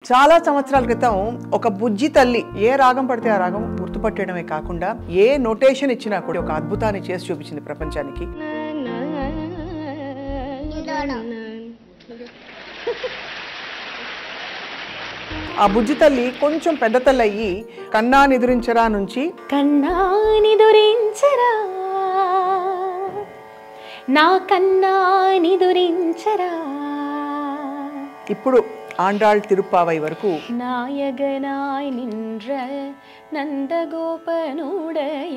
చాలా సంవత్సరాల క్రితం ఒక బుజ్జి తల్లి ఏ రాగం పడితే ఆ రాగం గుర్తుపట్టడమే కాకుండా ఏ నోటేషన్ ఇచ్చినా కూడా ఒక అద్భుతాన్ని చేసి చూపించింది ప్రపంచానికి ఆ బుజ్జి తల్లి కొంచెం పెద్ద తల్లి అయ్యి కన్నా నిద్రించరా నుంచి కన్నాని దురించరా నా కన్నాని దురించరా ఇప్పుడు ఆండాళ్ తిరుప్పావై వరకు நாயகனாய் நின்ற நந்தகோபனுடைய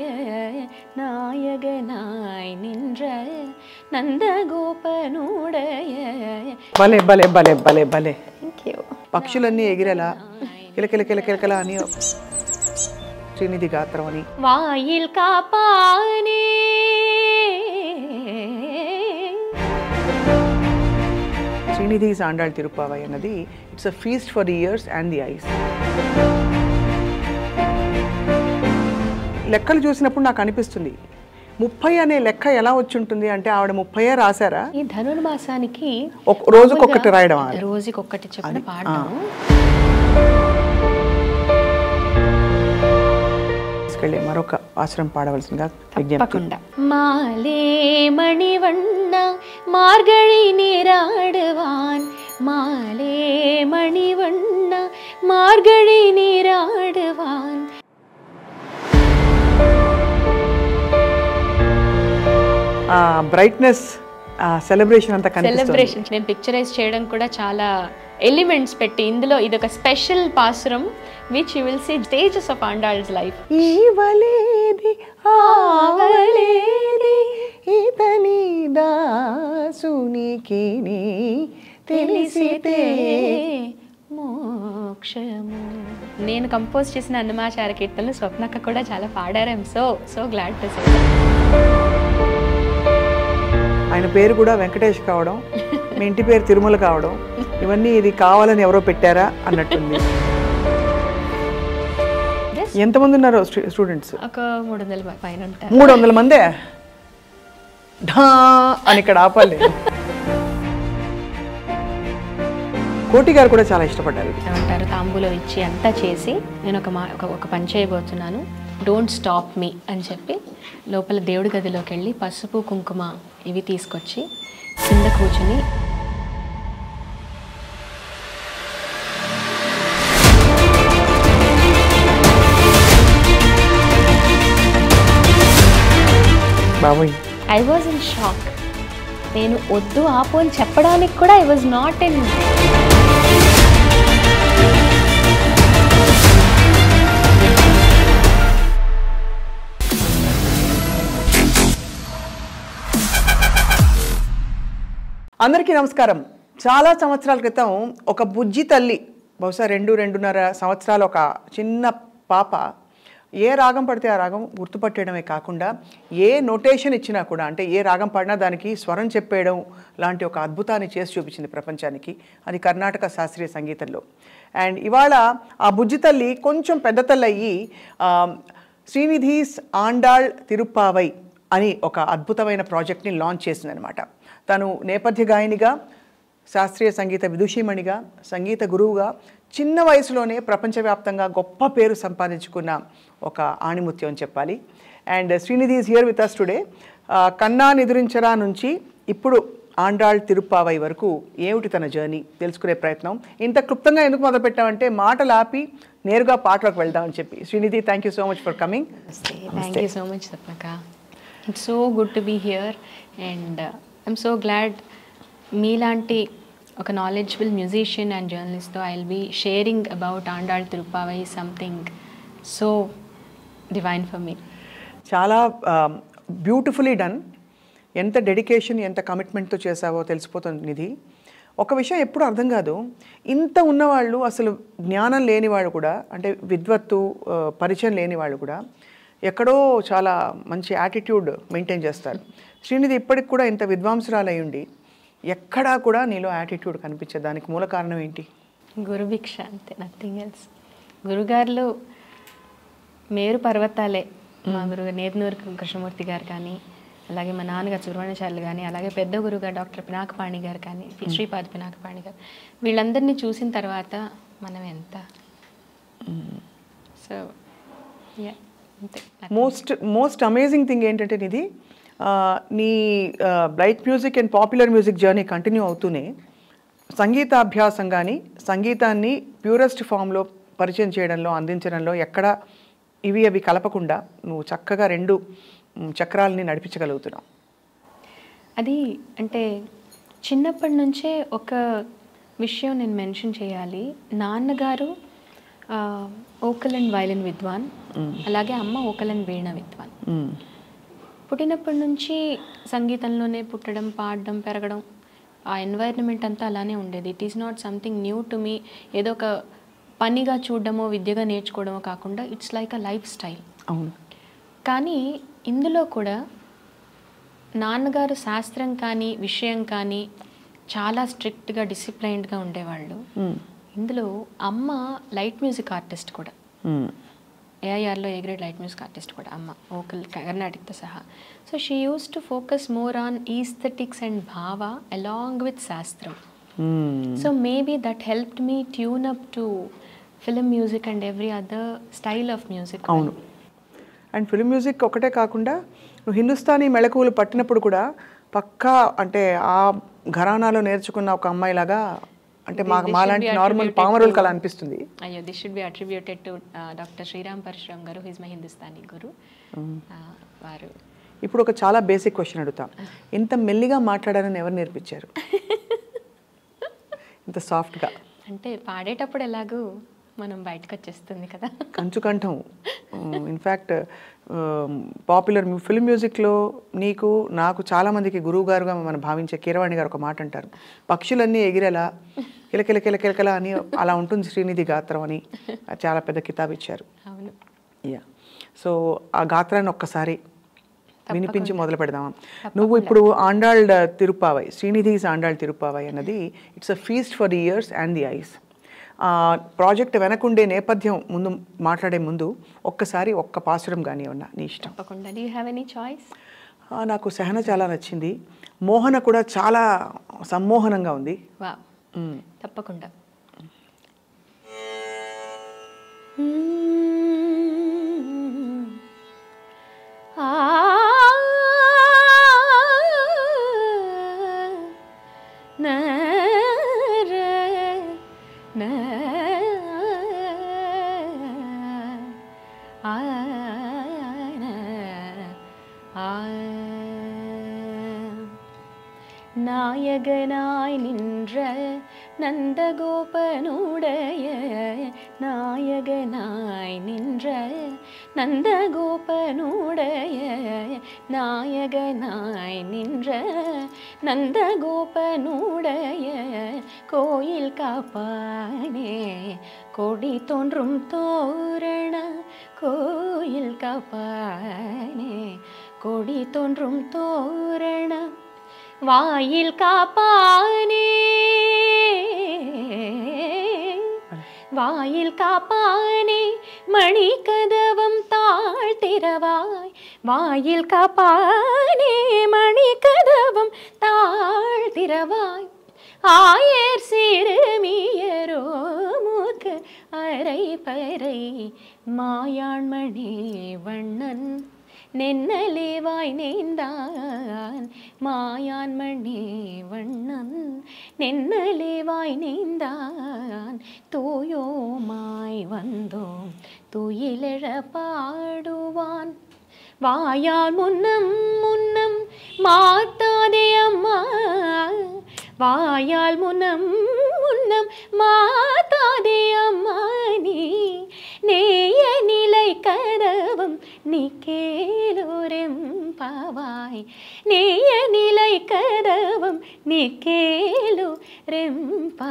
நாயகனாய் நின்ற நந்தகோபனுடைய భలే భలే భలే భలే భలే థ్యాంక్ యూ పక్షులన్నీ ఎగిరేలా కిలకిల కిలకిలకిల అని శ్రీనిధి గాత్రం అని வாயில் காப்பானே శ్రీనిధి ఆండాళ్ తిరుప్పావై అన్నది it's a feast for the ears and the eyes లెక్కలు చూసినప్పుడు నాకు అనిపిస్తుంది ముప్పై అనే లెక్క ఎలా వచ్చి ఉంటుంది అంటే ఆవిడ ముప్పయే రాశారా ఈ ధనుర్మాసానికి ఒక రోజుకొకటి రాయడం ఆవిడ. రోజుకొకటి చెప్పిన పాడడం తీసుకెళ్ళి మరొక ఆశ్రమం పాడవలసిందిగా విజ్ఞప్తి தப்பக்குண்டா மாலே மணிவண்ண மார்கழி நீராடுவான் மாலே மணிவண்ண மார்கழி நீராடுவான் ఆ బ్రైట్నెస్ ఆ సెలబ్రేషన్ అంతా కనిపిస్తుంది సెలబ్రేషన్ నేను పిక్చరైజ్ చేయడం కూడా చాలా ఎలిమెంట్స్ పెట్టి ఇందులో ఇది ఒక special pasuram which you will see stages of Andal's life ఈవలేది ఆవలేది ఇతని దాసునికి తెలిసితే మోక్షము నేను కంపోజ్ చేసిన అన్నమాచార కీర్తనలు స్వప్నక్క కూడా చాలా పాడారు I'm so so glad to say ఆయన పేరు కూడా వెంకటేష్ కావడం మీ ఇంటి పేరు తిరుమల కావడం ఇవన్నీ ఇది కావాలని ఎవరో పెట్టారా అన్నట్టుంది ఎంతమంది ఉన్నారు స్టూడెంట్స్ ఒక మూడు వందల పైన ఉంటారు మూడు వందల మందే ఢా అని ఇక్కడ ఆపాలి కోటి గారు కూడా చాలా ఇష్టపడ్డారు ఇది. ఏమంటారు తాంబూలం ఇచ్చి అంతా చేసి నేను ఒక మా ఒక ఒక పని చేయబోతున్నాను డోంట్ స్టాప్ మీ అని చెప్పి లోపల దేవుడి గదిలోకి వెళ్ళి పసుపు కుంకుమ ఇవి తీసుకొచ్చి కింద కూర్చుని బాబోయ్ ఐ వాజ్ ఇన్ షాక్ నేను వద్దు ఆపు అని చెప్పడానికి కూడా ఐ వాజ్ నాట్ ఇన్ అందరికీ నమస్కారం చాలా సంవత్సరాల క్రితం ఒక బుజ్జి తల్లి బహుశా రెండు రెండున్నర సంవత్సరాల ఒక చిన్న పాప ఏ రాగం పడితే ఆ రాగం గుర్తుపట్టడమే కాకుండా ఏ నోటేషన్ ఇచ్చినా కూడా అంటే ఏ రాగం పడినా దానికి స్వరం చెప్పేయడం లాంటి ఒక అద్భుతాన్ని చేసి చూపించింది ప్రపంచానికి అది కర్ణాటక శాస్త్రీయ సంగీతంలో అండ్ ఇవాళ ఆ బుజ్జి తల్లి కొంచెం పెద్ద తల్లి అయ్యి ఆ, శ్రీనిధీస్ ఆండాళ్ తిరుప్పావై అని ఒక అద్భుతమైన ప్రాజెక్ట్ని లాంచ్ చేసిందనమాట తను నేపథ్య గాయనిగా శాస్త్రీయ సంగీత విదుషీమణిగా సంగీత గురువుగా చిన్న వయసులోనే ప్రపంచవ్యాప్తంగా గొప్ప పేరు సంపాదించుకున్న ఒక ఆణిముత్యం అని చెప్పాలి and Srinidhi is here with us today కన్నా నిద్రించరా నుంచి ఇప్పుడు ఆండాళ్ తిరుప్పావై వరకు ఏమిటి తన జర్నీ తెలుసుకునే ప్రయత్నం ఇంత క్లుప్తంగా ఎందుకు మొదలుపెట్టామంటే మాటలు ఆపి నేరుగా పాటలోకి వెళ్దామని చెప్పి Srinidhi thank you so much for coming thank you so much సప్నక it's so good to be here and I'm so glad మీలాంటి ఒక నాలెడ్జబుల్ మ్యూజిషియన్ అండ్ జర్నలిస్ట్తో I will be sharing about Andal Tiruppavai something so divine for me చాలా beautifully done ఎంత dedication ఎంత కమిట్మెంట్తో చేసావో తెలిసిపోతుంది నిధి ఒక విషయం ఎప్పుడు అర్థం కాదు ఇంత ఉన్నవాళ్ళు అసలు జ్ఞానం లేని వాళ్ళు కూడా అంటే విద్వత్తు ఆ, పరిచయం లేని వాళ్ళు కూడా ఎక్కడో చాలా మంచి యాటిట్యూడ్ మెయింటైన్ చేస్తారు శ్రీనిధి ఇప్పటికి కూడా ఇంత విద్వాంసురాలు అయి ఉండి ఎక్కడా కూడా నీలో యాటిట్యూడ్ కనిపించదు దానికి మూల కారణం ఏంటి గురుభిక్ష అంతే నథింగ్ ఎల్స్ గురుగారులు మేరు పర్వతాలే మా గురుగారు నేదునూరు కృష్ణమూర్తి గారు కానీ అలాగే మా నాన్నగారు సుబ్రహ్మణ్యాచార్యులు కానీ అలాగే పెద్ద గురుగారు డాక్టర్ పినాకపాణి గారు కానీ శ్రీపాద్ పినాకపాణి గారు వీళ్ళందరినీ చూసిన తర్వాత మనం ఎంత సో యా అంతే మోస్ట్ మోస్ట్ అమేజింగ్ థింగ్ ఏంటంటే ఇది నీ bright music and popular music journey continue అవుతూనే సంగీతాభ్యాసం కానీ సంగీతాన్ని ప్యూరెస్ట్ ఫామ్లో పరిచయం చేయడంలో అందించడంలో ఎక్కడ ఇవి అవి కలపకుండా నువ్వు చక్కగా రెండు మ్, చక్రాలని నడిపించగలుగుతున్నావు అది అంటే చిన్నప్పటి నుంచే ఒక విషయం నేను మెన్షన్ చేయాలి నాన్నగారు ఆ, ఓకల్ అండ్ వైలిన్ విద్వాన్ అలాగే అమ్మ ఓకల్ అండ్ వీణ విద్వాన్ మ్, పుట్టినప్పటి నుంచి సంగీతంలోనే పుట్టడం పాడడం పెరగడం ఆ ఎన్వైరన్మెంట్ అంతా అలానే ఉండేది it is not something new to me ఏదో ఒక పనిగా చూడడమో విద్యగా నేర్చుకోవడమో కాకుండా it's like a lifestyle అవును కానీ ఇందులో కూడా నాన్నగారు శాస్త్రం కానీ విషయం కానీ చాలా స్ట్రిక్ట్గా డిసిప్లైన్డ్గా ఉండేవాళ్ళు మ్, ఇందులో అమ్మ లైట్ మ్యూజిక్ ఆర్టిస్ట్ కూడా మ్, ఏఐఆర్లో A grade light music artist కూడా అమ్మ ఓకల్ కర్ణాటిక్తో సహా so she used to focus more on aesthetics and bhava along with shastram hmm. So maybe that helped me tune up to film music and every other style of music అవును and film music ఒకటే కాకుండా నువ్వు హిందుస్థానీ మెళకువలు పట్టినప్పుడు కూడా పక్కా అంటే ఆ ఘరానాలో నేర్చుకున్న ఒక అమ్మాయిలాగా అంటే మా They- they మాలాంటి should be నార్మల్ attributed పామరులకు to- అలా అనిపిస్తుంది అయ్యో this should be attributed to doctor Sriram Parashuram garu he's my Hindustani guru Uh, వారు ఇప్పుడు ఒక చాలా బేసిక్ క్వశ్చన్ అడుగుతా ఇంత మెల్లిగా మాట్లాడాలని ఎవరు నేర్పించారు ఇంత సాఫ్ట్గా అంటే పాడేటప్పుడు ఎలాగూ మనం బయటకు వచ్చేస్తుంది కదా కంచుకంఠం ఇన్ఫ్యాక్ట్ పాపులర్ ఫిల్మ్ మ్యూజిక్లో నీకు నాకు చాలా మందికి గురువు గారుగా మనం భావించే కీరవాణి గారు ఒక మాట అంటారు పక్షులన్నీ ఎగిరేలా కిలకిల కిలకిలకిల అని అలా ఉంటుంది శ్రీనిధి గాత్రం అని చాలా పెద్ద కితాబ్ ఇచ్చారు అవును యా సో ఆ గాత్రాన్ని ఒక్కసారి వినిపించి మొదలు పెడదామా నువ్వు ఇప్పుడు ఆండాళ్ తిరుపావై శ్రీనిధిస్ ఆండాళ్ తిరుపావై అన్నది it's a feast for the ears and the eyes project వెనకుండే నేపథ్యం ముందు మాట్లాడే ముందు ఒక్కసారి ఒక్క పాసురం కానీ ఉన్నా నీ ఇష్టం తప్పకుండా do you have any choice ఆ, నాకు సహన చాలా నచ్చింది మోహన కూడా చాలా సమ్మోహనంగా ఉంది వా మ్. తప్పకుండా நாயகனாய் நின்ற நந்தகோபனுடைய நாயகனாய் நின்ற நந்தகோபனுடைய நாயகனாய் நின்ற நந்தகோபனுடைய கோயில் காப்பானே கொடி தோன்றும் தோரண கோயில் காப்பானே கொடி தோன்றும் தோரண வாயில் காப்பானே வாயில் காப்பானே மணி கதவம் தாழ்த்திரவாய் வாயில் காப்பானே மணி கதவம் தாழ்த்திரவாய் ஆயர் சிறுமியரோ மூக்க அரை பறை மாயாண்மணி வண்ணன் நென்னலேவாய் நேர்ந்தான் மாயான்மணி வண்ணன் நென்னலேவாய் நேர்ந்தான் தூயோமாய் வந்தோம் துயிலெழ பாடுவான் வாயால் முன்னம் முன்னம் மாத்தாதே அம்மா வாயால் முன்னம் முன்னம் மாத்தாதே அம்மா நீ நேய நிலை கதவம் நீ கேளுரெம் பாவாய் நேய நிலை கதவம் நீ கேளு ரெம்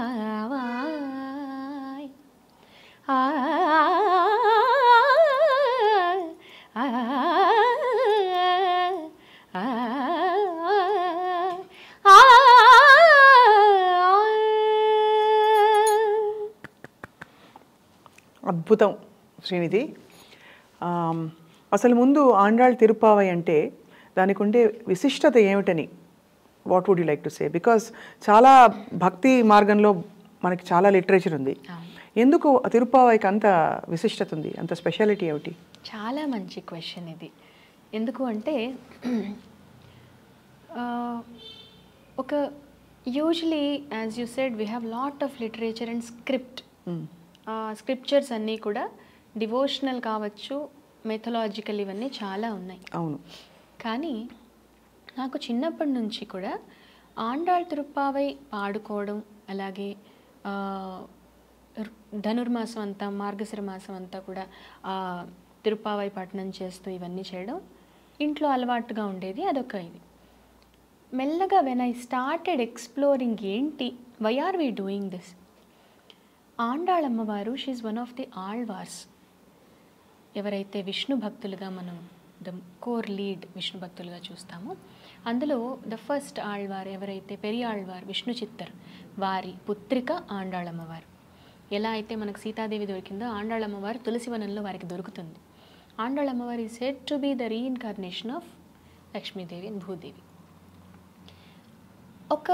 பாவாய் ஆ ஆ ఆ అద్భుతం శ్రీనిధి ఆమ్, అసలు ముందు ఆండాళ్ తిరుపావై అంటే దానికి ఉండే విశిష్టత ఏమిటని what would you like to say because చాలా భక్తి మార్గంలో మనకి చాలా లిటరేచర్ ఉంది ఎందుకు తిరుప్పావైకి అంత విశిష్టత ఉంది అంత స్పెషాలిటీ ఏమిటి చాలా మంచి క్వశ్చన్ ఇది ఎందుకు అంటే ఆ, ఒక usually as you said we have lot of literature and script scriptures అన్నీ కూడా డివోషనల్ కావచ్చు మెథలాజికల్ ఇవన్నీ చాలా ఉన్నాయి అవును కానీ నాకు చిన్నప్పటి నుంచి కూడా ఆండాళ్ తిరుప్పావై పాడుకోవడం అలాగే ఆ, ర్- ధనుర్మాసం అంతా మార్గశిర మాసం అంతా కూడా ఆ, తిరుప్పావై పఠనం చేస్తూ ఇవన్నీ చేయడం ఇంట్లో అలవాటుగా ఉండేది అదొక ఇది మెల్లగా వెన్ ఐ స్టార్టెడ్ ఎక్స్ప్లోరింగ్ ఏంటి why are we doing this Andal అమ్మవారు she's one of the Alwars ఎవరైతే విష్ణు భక్తులుగా మనం ద కోర్ లీడ్ విష్ణు భక్తులుగా చూస్తామో అందులో ద ఫస్ట్ ఆళ్వార్ ఎవరైతే పెరియాళ్వార్ విష్ణు చిత్తర్ వారి పుత్రిక ఆండాళమ్మవారు ఎలా అయితే మనకు సీతాదేవి దొరికిందో ఆండాళమ్మవారు తులసివనంలో వారికి దొరుకుతుంది ఆండాళమ్మవారు ఈ set to be the reincarnation of Lakshmidevi and Bhudevi ఒక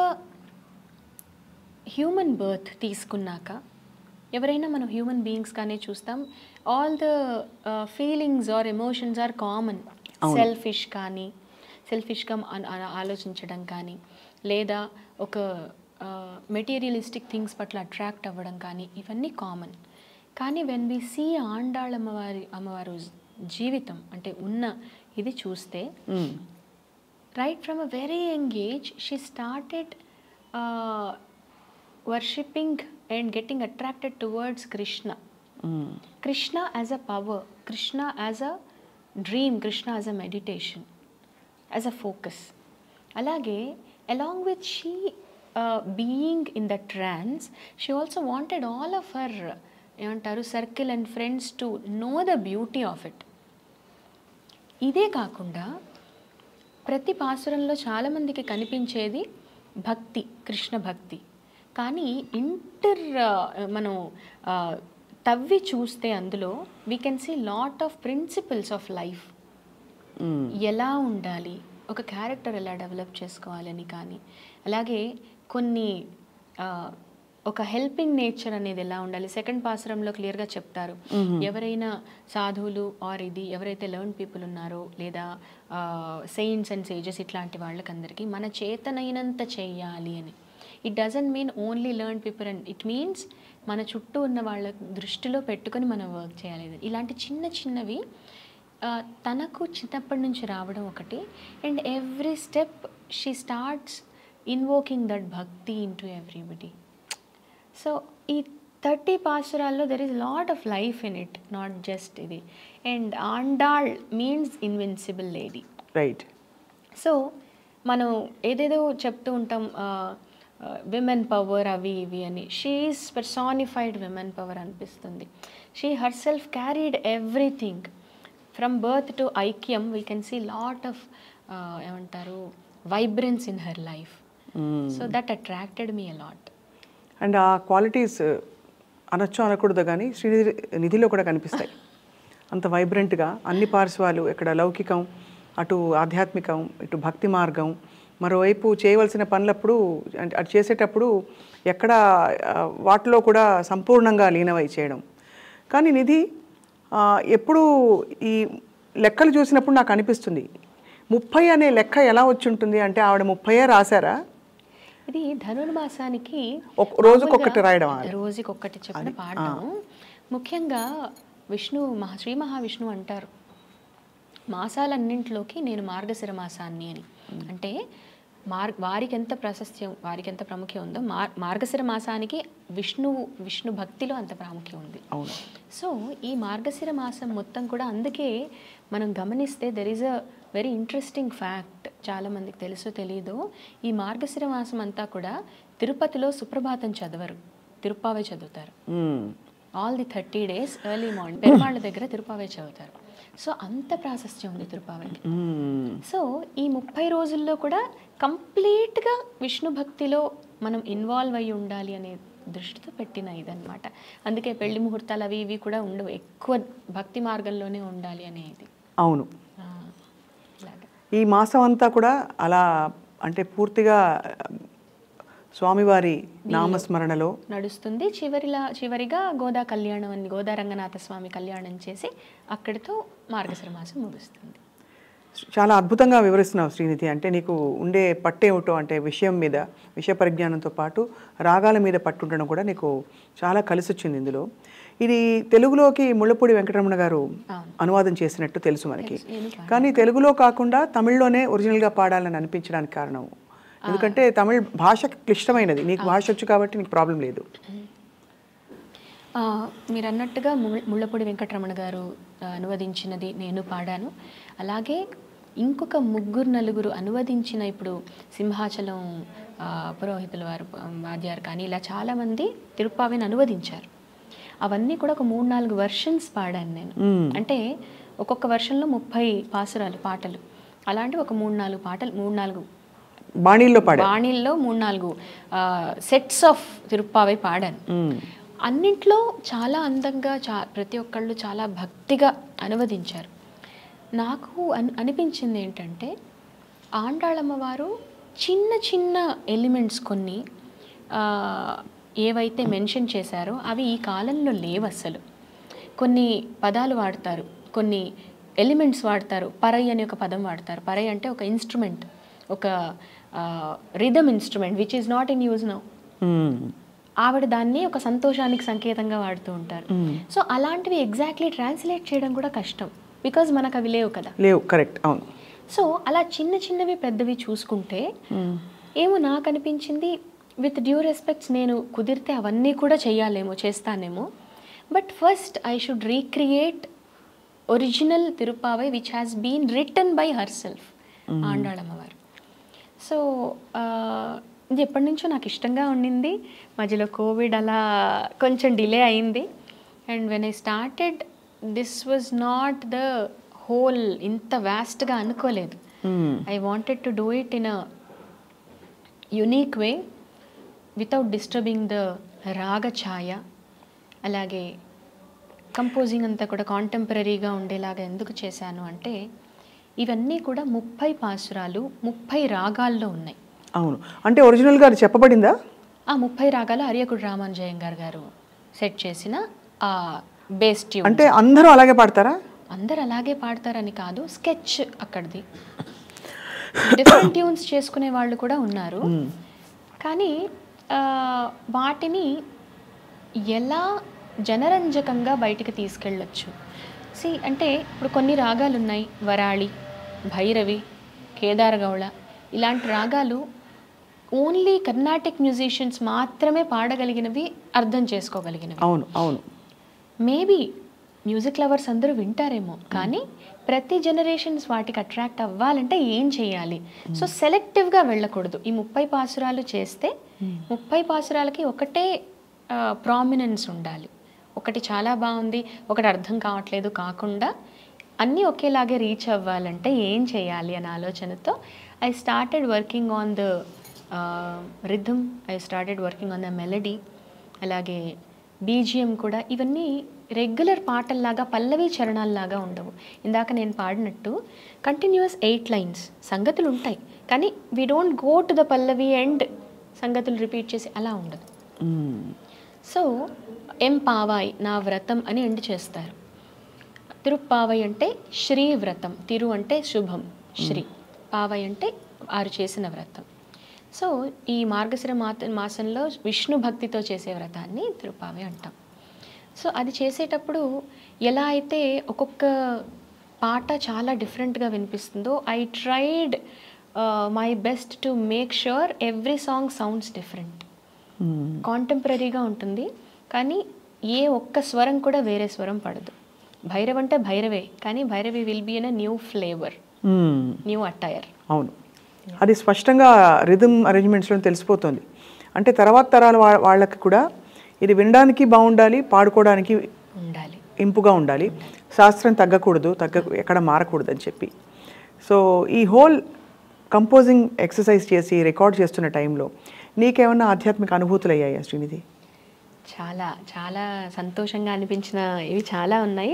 హ్యూమన్ బర్త్ తీసుకున్నాక ఎవరైనా మనం హ్యూమన్ బీయింగ్స్గానే చూస్తాం all the feelings are emotions are common selfish కానీ సెల్ఫిష్గా ఆలోచించడం కానీ లేదా ఒక మెటీరియలిస్టిక్ థింగ్స్ పట్ల అట్రాక్ట్ అవ్వడం కానీ ఇవన్నీ కామన్ కానీ వెన్ వి సీ ఆండాళ్ అమ్మవారి అమ్మవారు జీవితం అంటే ఉన్న ఇది చూస్తే hmm. right from a very young age she started uh, worshipping and getting attracted towards krishna hmm. krishna as a power krishna as a dream krishna as a meditation as a focus అలాగే along with she uh, being in the trance she also wanted all of her ఏమంటారు circle and friends to know the beauty of it ఇదే కాకుండా ప్రతి పాసురంలో చాలామందికి కనిపించేది భక్తి కృష్ణ భక్తి కానీ ఇంటర్ మనం ఆ, తవ్వి చూస్తే అందులో we can see lot of principles of life hmm. ఎలా ఉండాలి ఒక క్యారెక్టర్ ఎలా డెవలప్ చేసుకోవాలని కానీ అలాగే కొన్ని ఆ, ఒక హెల్పింగ్ నేచర్ అనేది ఎలా ఉండాలి సెకండ్ పాసరంలో క్లియర్గా చెప్తారు ఎవరైనా సాధువులు ఆర్ ఇది ఎవరైతే లెర్న్ పీపుల్ ఉన్నారో లేదా సెయింట్స్ అండ్ సేజెస్ ఇట్లాంటి వాళ్ళకందరికీ మన చేతనైనంత చెయ్యాలి అని it doesn't mean only learn people and it means మన చుట్టూ ఉన్న వాళ్ళ దృష్టిలో పెట్టుకొని మనం వర్క్ చేయాలి ఇలాంటి చిన్న చిన్నవి ఆ, తనకు చిన్నప్పటి నుంచి రావడం ఒకటి and every step she starts invoking that bhakti into everybody so ఈ థర్టీ పాసురాల్లో there is lot of life in it not just ఇది and Andal means invincible lady right so మనం ఏదేదో చెప్తూ ఉంటాం విమెన్ పవర్ అవి ఇవి అని షీఈస్ పర్సానిఫైడ్ విమెన్ పవర్ అనిపిస్తుంది she herself carried everything from birth to ఐక్యం we can see lot of ఏమంటారు vibrance in her life so that attracted me a lot and ఆ క్వాలిటీస్ అనొచ్చు అనకూడదు కానీ శ్రీనిధి నిధిలో కూడా కనిపిస్తాయి అంత వైబ్రెంట్గా అన్ని పార్శ్వాలు ఇక్కడ లౌకికం అటు ఆధ్యాత్మికం ఇటు భక్తి మార్గం మరోవైపు చేయవలసిన పనులప్పుడు అంటే అటు చేసేటప్పుడు ఎక్కడ ఆ, వాటిలో కూడా సంపూర్ణంగా లీనమై చేయడం కానీ నిధి ఆ, ఎప్పుడు ఈ లెక్కలు చూసినప్పుడు నాకు అనిపిస్తుంది ముప్పై అనే లెక్క ఎలా వచ్చి ఉంటుంది అంటే ఆవిడ ముప్పయే రాశారా ఇది ధనుర్మాసానికి ఒక- రోజుకొకటి మామూలుగా రాయడం ఆ? రోజుకొకటి చెప్పిన పాడడం ముఖ్యంగా విష్ణు మహా శ్రీ మహావిష్ణువు అంటారు మాసాలన్నింటిలోకి నేను మార్గశిర మాసాన్ని అని అంటే మార్ వారికి ఎంత ప్రాశస్త్యం వారికి ఎంత ప్రాముఖ్యం ఉందో మార్ మార్గశిర మాసానికి విష్ణువు విష్ణు భక్తిలో అంత ప్రాముఖ్యం ఉంది అవును సో ఈ మార్గశిర మాసం మొత్తం కూడా అందుకే మనం గమనిస్తే there is a very interesting fact చాలామందికి తెలుసో తెలీదో ఈ మార్గశిర మాసం అంతా కూడా తిరుపతిలో సుప్రభాతం చదవరు తిరుప్పావే చదువుతారు hmm. All the thirty days early morning పెరుమాళ్ళ దగ్గర తిరుపావే చదువుతారు సో అంత ప్రాశస్త్యం ఉంది తిరుపావైకి మ్మ్. సో ఈ ముప్పై రోజుల్లో కూడా కంప్లీట్గా విష్ణు భక్తిలో మనం ఇన్వాల్వ్ అయి ఉండాలి అనే దృష్టితో పెట్టిన ఇదన్నమాట అందుకే పెళ్లి ముహూర్తాలు అవి ఇవి కూడా ఉండవు ఎక్కువ భక్తి మార్గంలోనే ఉండాలి అనేది అవును ఆ, ఇలాగా ఈ మాసం అంతా కూడా అలా అంటే పూర్తిగా స్వామివారి నామస్మరణలో నడుస్తుంది చివరిలా చివరిగా గోదా కళ్యాణం అని గోదా రంగనాథ స్వామి కళ్యాణం చేసి అక్కడితో మార్గశిర మాసం ముగుస్తుంది చాలా అద్భుతంగా వివరిస్తున్నావు శ్రీనిధి అంటే నీకు ఉండే పట్టేమిటో అంటే విషయం మీద విషయ పరిజ్ఞానంతో పాటు రాగాల మీద పట్టుండడం కూడా నీకు చాలా కలిసి వచ్చింది ఇందులో ఇది తెలుగులోకి ముళ్ళపూడి వెంకటరమణ గారు అవును. అనువాదం చేసినట్టు తెలుసు మనకి తెలుసు, నేను పాడాను. కానీ తెలుగులో కాకుండా తమిళ్లోనే ఒరిజినల్గా పాడాలని అనిపించడానికి కారణం ఎందుకంటే తమిళ్ భాష క్లిష్టమైనది నీకు భాష వచ్చు కాబట్టి నీకు ప్రాబ్లం లేదు ఆ, మీరు అన్నట్టుగా ముళ్ళ- ముళ్ళపూడి వెంకటరమణ గారు ఆ, అనువదించినది నేను పాడాను అలాగే ఇంకొక ముగ్గురు నలుగురు అనువదించిన ఇప్పుడు సింహాచలం ఆ, పురోహితుల వారు ఆ, వాద్యారు కానీ ఇలా చాలామంది తిరుప్పావిని అనువదించారు అవన్నీ కూడా ఒక మూడు నాలుగు వర్షన్స్ పాడాను నేను అంటే ఒక్కొక్క వర్షన్లో ముప్పై పాసురాలు పాటలు అలాంటివి ఒక మూడు నాలుగు పాటలు మూడు నాలుగు బాణీల్లో పాడా బాణీల్లో మూడు నాలుగు సెట్స్ ఆఫ్ తిరుప్పావై పాడాను అన్నింట్లో చాలా అందంగా చా ప్రతి ఒక్కళ్ళు చాలా భక్తిగా అనువదించారు నాకు అన్ అనిపించింది ఏంటంటే ఆండాళమ్మ వారు చిన్న చిన్న ఎలిమెంట్స్ కొన్ని ఆ, ఏవైతే మెన్షన్ చేశారో అవి ఈ కాలంలో లేవు అసలు కొన్ని పదాలు వాడతారు కొన్ని ఎలిమెంట్స్ వాడతారు పరై అనే ఒక పదం వాడతారు పరై అంటే ఒక ఇన్స్ట్రుమెంట్ ఒక rhythm instrument which is not in use now ఆవిడ దాన్ని ఒక సంతోషానికి సంకేతంగా వాడుతూ ఉంటారు సో అలాంటివి ఎగ్జాక్ట్లీ ట్రాన్స్లేట్ చేయడం కూడా కష్టం బికాజ్ మనకు అవి లేవు కదా లేవు కరెక్ట్ అవును సో అలా చిన్న చిన్నవి పెద్దవి చూసుకుంటే ఏమో నాకు అనిపించింది విత్ డ్యూ రెస్పెక్ట్స్ నేను కుదిరితే అవన్నీ కూడా చెయ్యాలేమో చేస్తానేమో but first I should recreate original Tiruppavai which has been written by herself ఆండాళమ్మవారు సో ఇది ఎప్పటి నుంచో నాకు ఇష్టంగా ఉండింది మధ్యలో కోవిడ్ అలా కొంచెం డిలే అయింది and when I started this was not the whole ఇంత వ్యాస్ట్గా అనుకోలేదు I wanted to do it in a unique way without disturbing the raga chhaya అలాగే కంపోజింగ్ అంతా కూడా కాంటెంపరీగా ఉండేలాగా ఎందుకు చేశాను అంటే ఇవన్నీ కూడా ముప్పై పాసురాలు ముప్పై రాగాల్లో ఉన్నాయి అవును అంటే ఒరిజినల్గా అది చెప్పబడిందా ఆ ముప్పై రాగాలు అరియకుడు రామానుజయం గారు గారు సెట్ చేసిన ఆ బేస్ ట్యూన్ అంటే అందరూ అలాగే పాడతారా అందరు అలాగే పాడతారని కాదు స్కెచ్ అక్కడిది డిఫరెంట్ ట్యూన్స్ చేసుకునే వాళ్ళు కూడా ఉన్నారు కానీ ఆ, వాటిని ఎలా జనరంజకంగా బయటికి తీసుకెళ్ళొచ్చు సి అంటే ఇప్పుడు కొన్ని రాగాలు ఉన్నాయి వరాళి భైరవి కేదారగౌళ ఇలాంటి రాగాలు ఓన్లీ కర్ణాటిక్ మ్యూజిషియన్స్ మాత్రమే పాడగలిగినవి అర్థం చేసుకోగలిగినవి అవును అవును మేబీ మ్యూజిక్ లవర్స్ అందరూ వింటారేమో కానీ ప్రతి జనరేషన్స్ వాటికి అట్రాక్ట్ అవ్వాలంటే ఏం చేయాలి సో సెలెక్టివ్గా వెళ్ళకూడదు ఈ ముప్పై పాసురాలు చేస్తే ముప్పై పాసురాలకి ఒకటే ప్రామినెన్స్ ఉండాలి ఒకటి చాలా బాగుంది ఒకటి అర్థం కావట్లేదు కాకుండా అన్నీ ఒకేలాగే రీచ్ అవ్వాలంటే ఏం చేయాలి అనే ఆలోచనతో I started working on the rhythm I started working on the melody అలాగే బీజిఎం కూడా ఇవన్నీ రెగ్యులర్ పాటల్లాగా పల్లవి చరణాల్లాగా ఉండవు ఇందాక నేను పాడినట్టు కంటిన్యూస్ ఎయిట్ లైన్స్ సంగతులు ఉంటాయి కానీ we don't go to the pallavi and సంగతులు రిపీట్ చేసి అలా ఉండదు మ్మ్. సో ఎం పావాయ్ నా వ్రతం అని ఎండ్ చేస్తారు తిరుప్పావై అంటే శ్రీ వ్రతం తిరు అంటే శుభం శ్రీ పావై అంటే వారు చేసిన వ్రతం సో ఈ మార్గశిర మాత మాసంలో విష్ణు భక్తితో చేసే వ్రతాన్ని తిరుపావై అంటాం సో అది చేసేటప్పుడు ఎలా అయితే ఒక్కొక్క పాట చాలా డిఫరెంట్గా వినిపిస్తుందో I tried my best to make sure every song sounds different hmm. కాంటెంపరీగా ఉంటుంది కానీ ఏ ఒక్క స్వరం కూడా వేరే స్వరం పడదు భైరవ్ అంటే భైరవే కానీ Bhairavi will be an new flavour hmm. New attire అవును అది స్పష్టంగా రిథమ్ అరేంజ్మెంట్స్లో తెలిసిపోతుంది అంటే తర్వాత తరాల వా- వాళ్ళకి కూడా ఇది వినడానికి బాగుండాలి పాడుకోవడానికి ఉండాలి ఇంపుగా ఉండాలి శాస్త్రం తగ్గకూడదు తగ్గ ఎక్కడ మారకూడదు అని చెప్పి సో ఈ హోల్ కంపోజింగ్ ఎక్సర్సైజ్ చేసి రికార్డ్ చేస్తున్న టైంలో నీకేమన్నా ఆధ్యాత్మిక అనుభూతులు అయ్యాయా శ్రీనిధి చాలా చాలా సంతోషంగా అనిపించిన ఇవి చాలా ఉన్నాయి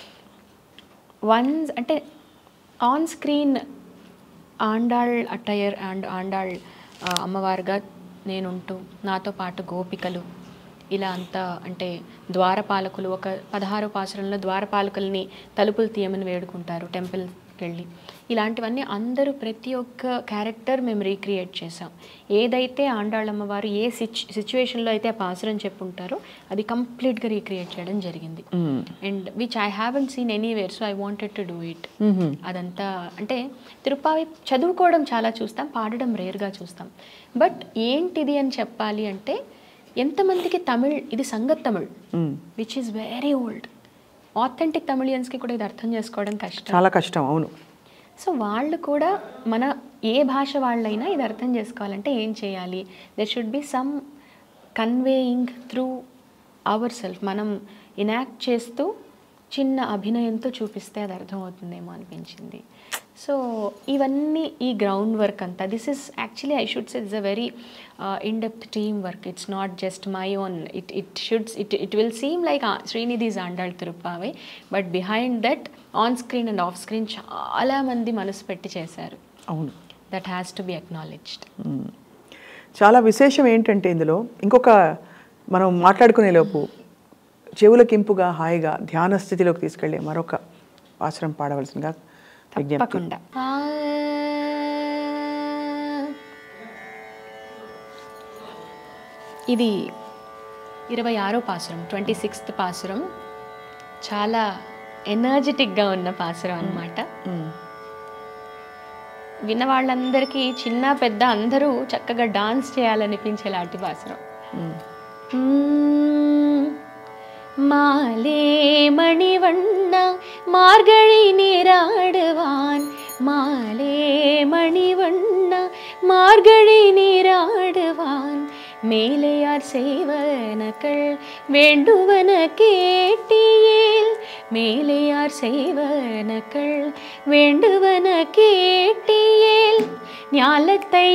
వన్స్ అంటే on screen Andal attire and Andal ఆ, అమ్మవారుగా నేనుంటూ నాతో పాటు గోపికలు ఇలా అంతా అంటే ద్వారపాలకులు ఒక పదహారు పాసురంలో ద్వారపాలకుల్ని తలుపులు తీయమని వేడుకుంటారు టెంపుల్కి వెళ్ళి ఇలాంటివన్నీ అందరూ ప్రతి ఒక్క క్యారెక్టర్ మేము రీక్రియేట్ చేసాం ఏదైతే ఆండాళ్ళమ్మ వారు ఏ సిచ్ సిచ్యువేషన్లో అయితే ఆ పాసురం చెప్పుంటారో అది కంప్లీట్గా రీక్రియేట్ చేయడం జరిగింది and which I haven't seen anywhere so I wanted to do it అదంతా అంటే తిరుపావి చదువుకోవడం చాలా చూస్తాం పాడడం రేర్గా చూస్తాం బట్ ఏంటిది అని చెప్పాలి అంటే ఎంతమందికి తమిళ్ ఇది సంగత్ Tamil which is very old authentic తమిళియన్స్కి కూడా ఇది అర్థం చేసుకోవడం కష్టం చాలా కష్టం అవును సో వాళ్ళు కూడా మన ఏ భాష వాళ్ళైనా ఇది అర్థం చేసుకోవాలంటే ఏం చేయాలి there should be some conveying through our self మనం ఇనాక్ట్ చేస్తూ చిన్న అభినయంతో చూపిస్తే అది అర్థమవుతుందేమో అనిపించింది సో ఇవన్నీ ఈ గ్రౌండ్ వర్క్ అంతా this is actually I should say it's a very in depth team work it's not just my own it it should it it will seem like Srinidhi's Andal Tiruppavai but behind that on screen and off screen చాలా మంది మనసు పెట్టి చేశారు అవును that has to be acknowledged hmm. చాలా విశేషం ఏంటంటే ఇందులో ఇంకొక మనం మాట్లాడుకునే లోపు చెవులకింపుగా హాయిగా ధ్యాన స్థితిలోకి తీసుకెళ్లే మరొక ఆశ్రమం పాడవలసిందిగా విజ్ఞప్తి తప్పకుండా ఇది ఇరవై ఆరో పాసురం ట్వంటీ సిక్స్త్ పాసురం చాలా ఎనర్జెటిక్గా ఉన్న పాసురం అన్నమాట మ్మ్. విన్న వాళ్ళందరికీ చిన్న పెద్ద అందరూ చక్కగా డాన్స్ చేయాలనిపించేలాంటి పాసురం మ్మ్. ம், மாலே மணிவண்ண மார்கழி நீராடுவான் மாலே மணிவண்ண மார்கழி நீராடுவான் மேலையார் செய்வனக்கள் வேண்டுவன கேட்டியேல் மேலையார் செய்வனக்கள் வேண்டுவன கேட்டியேல் ஞாலத்தை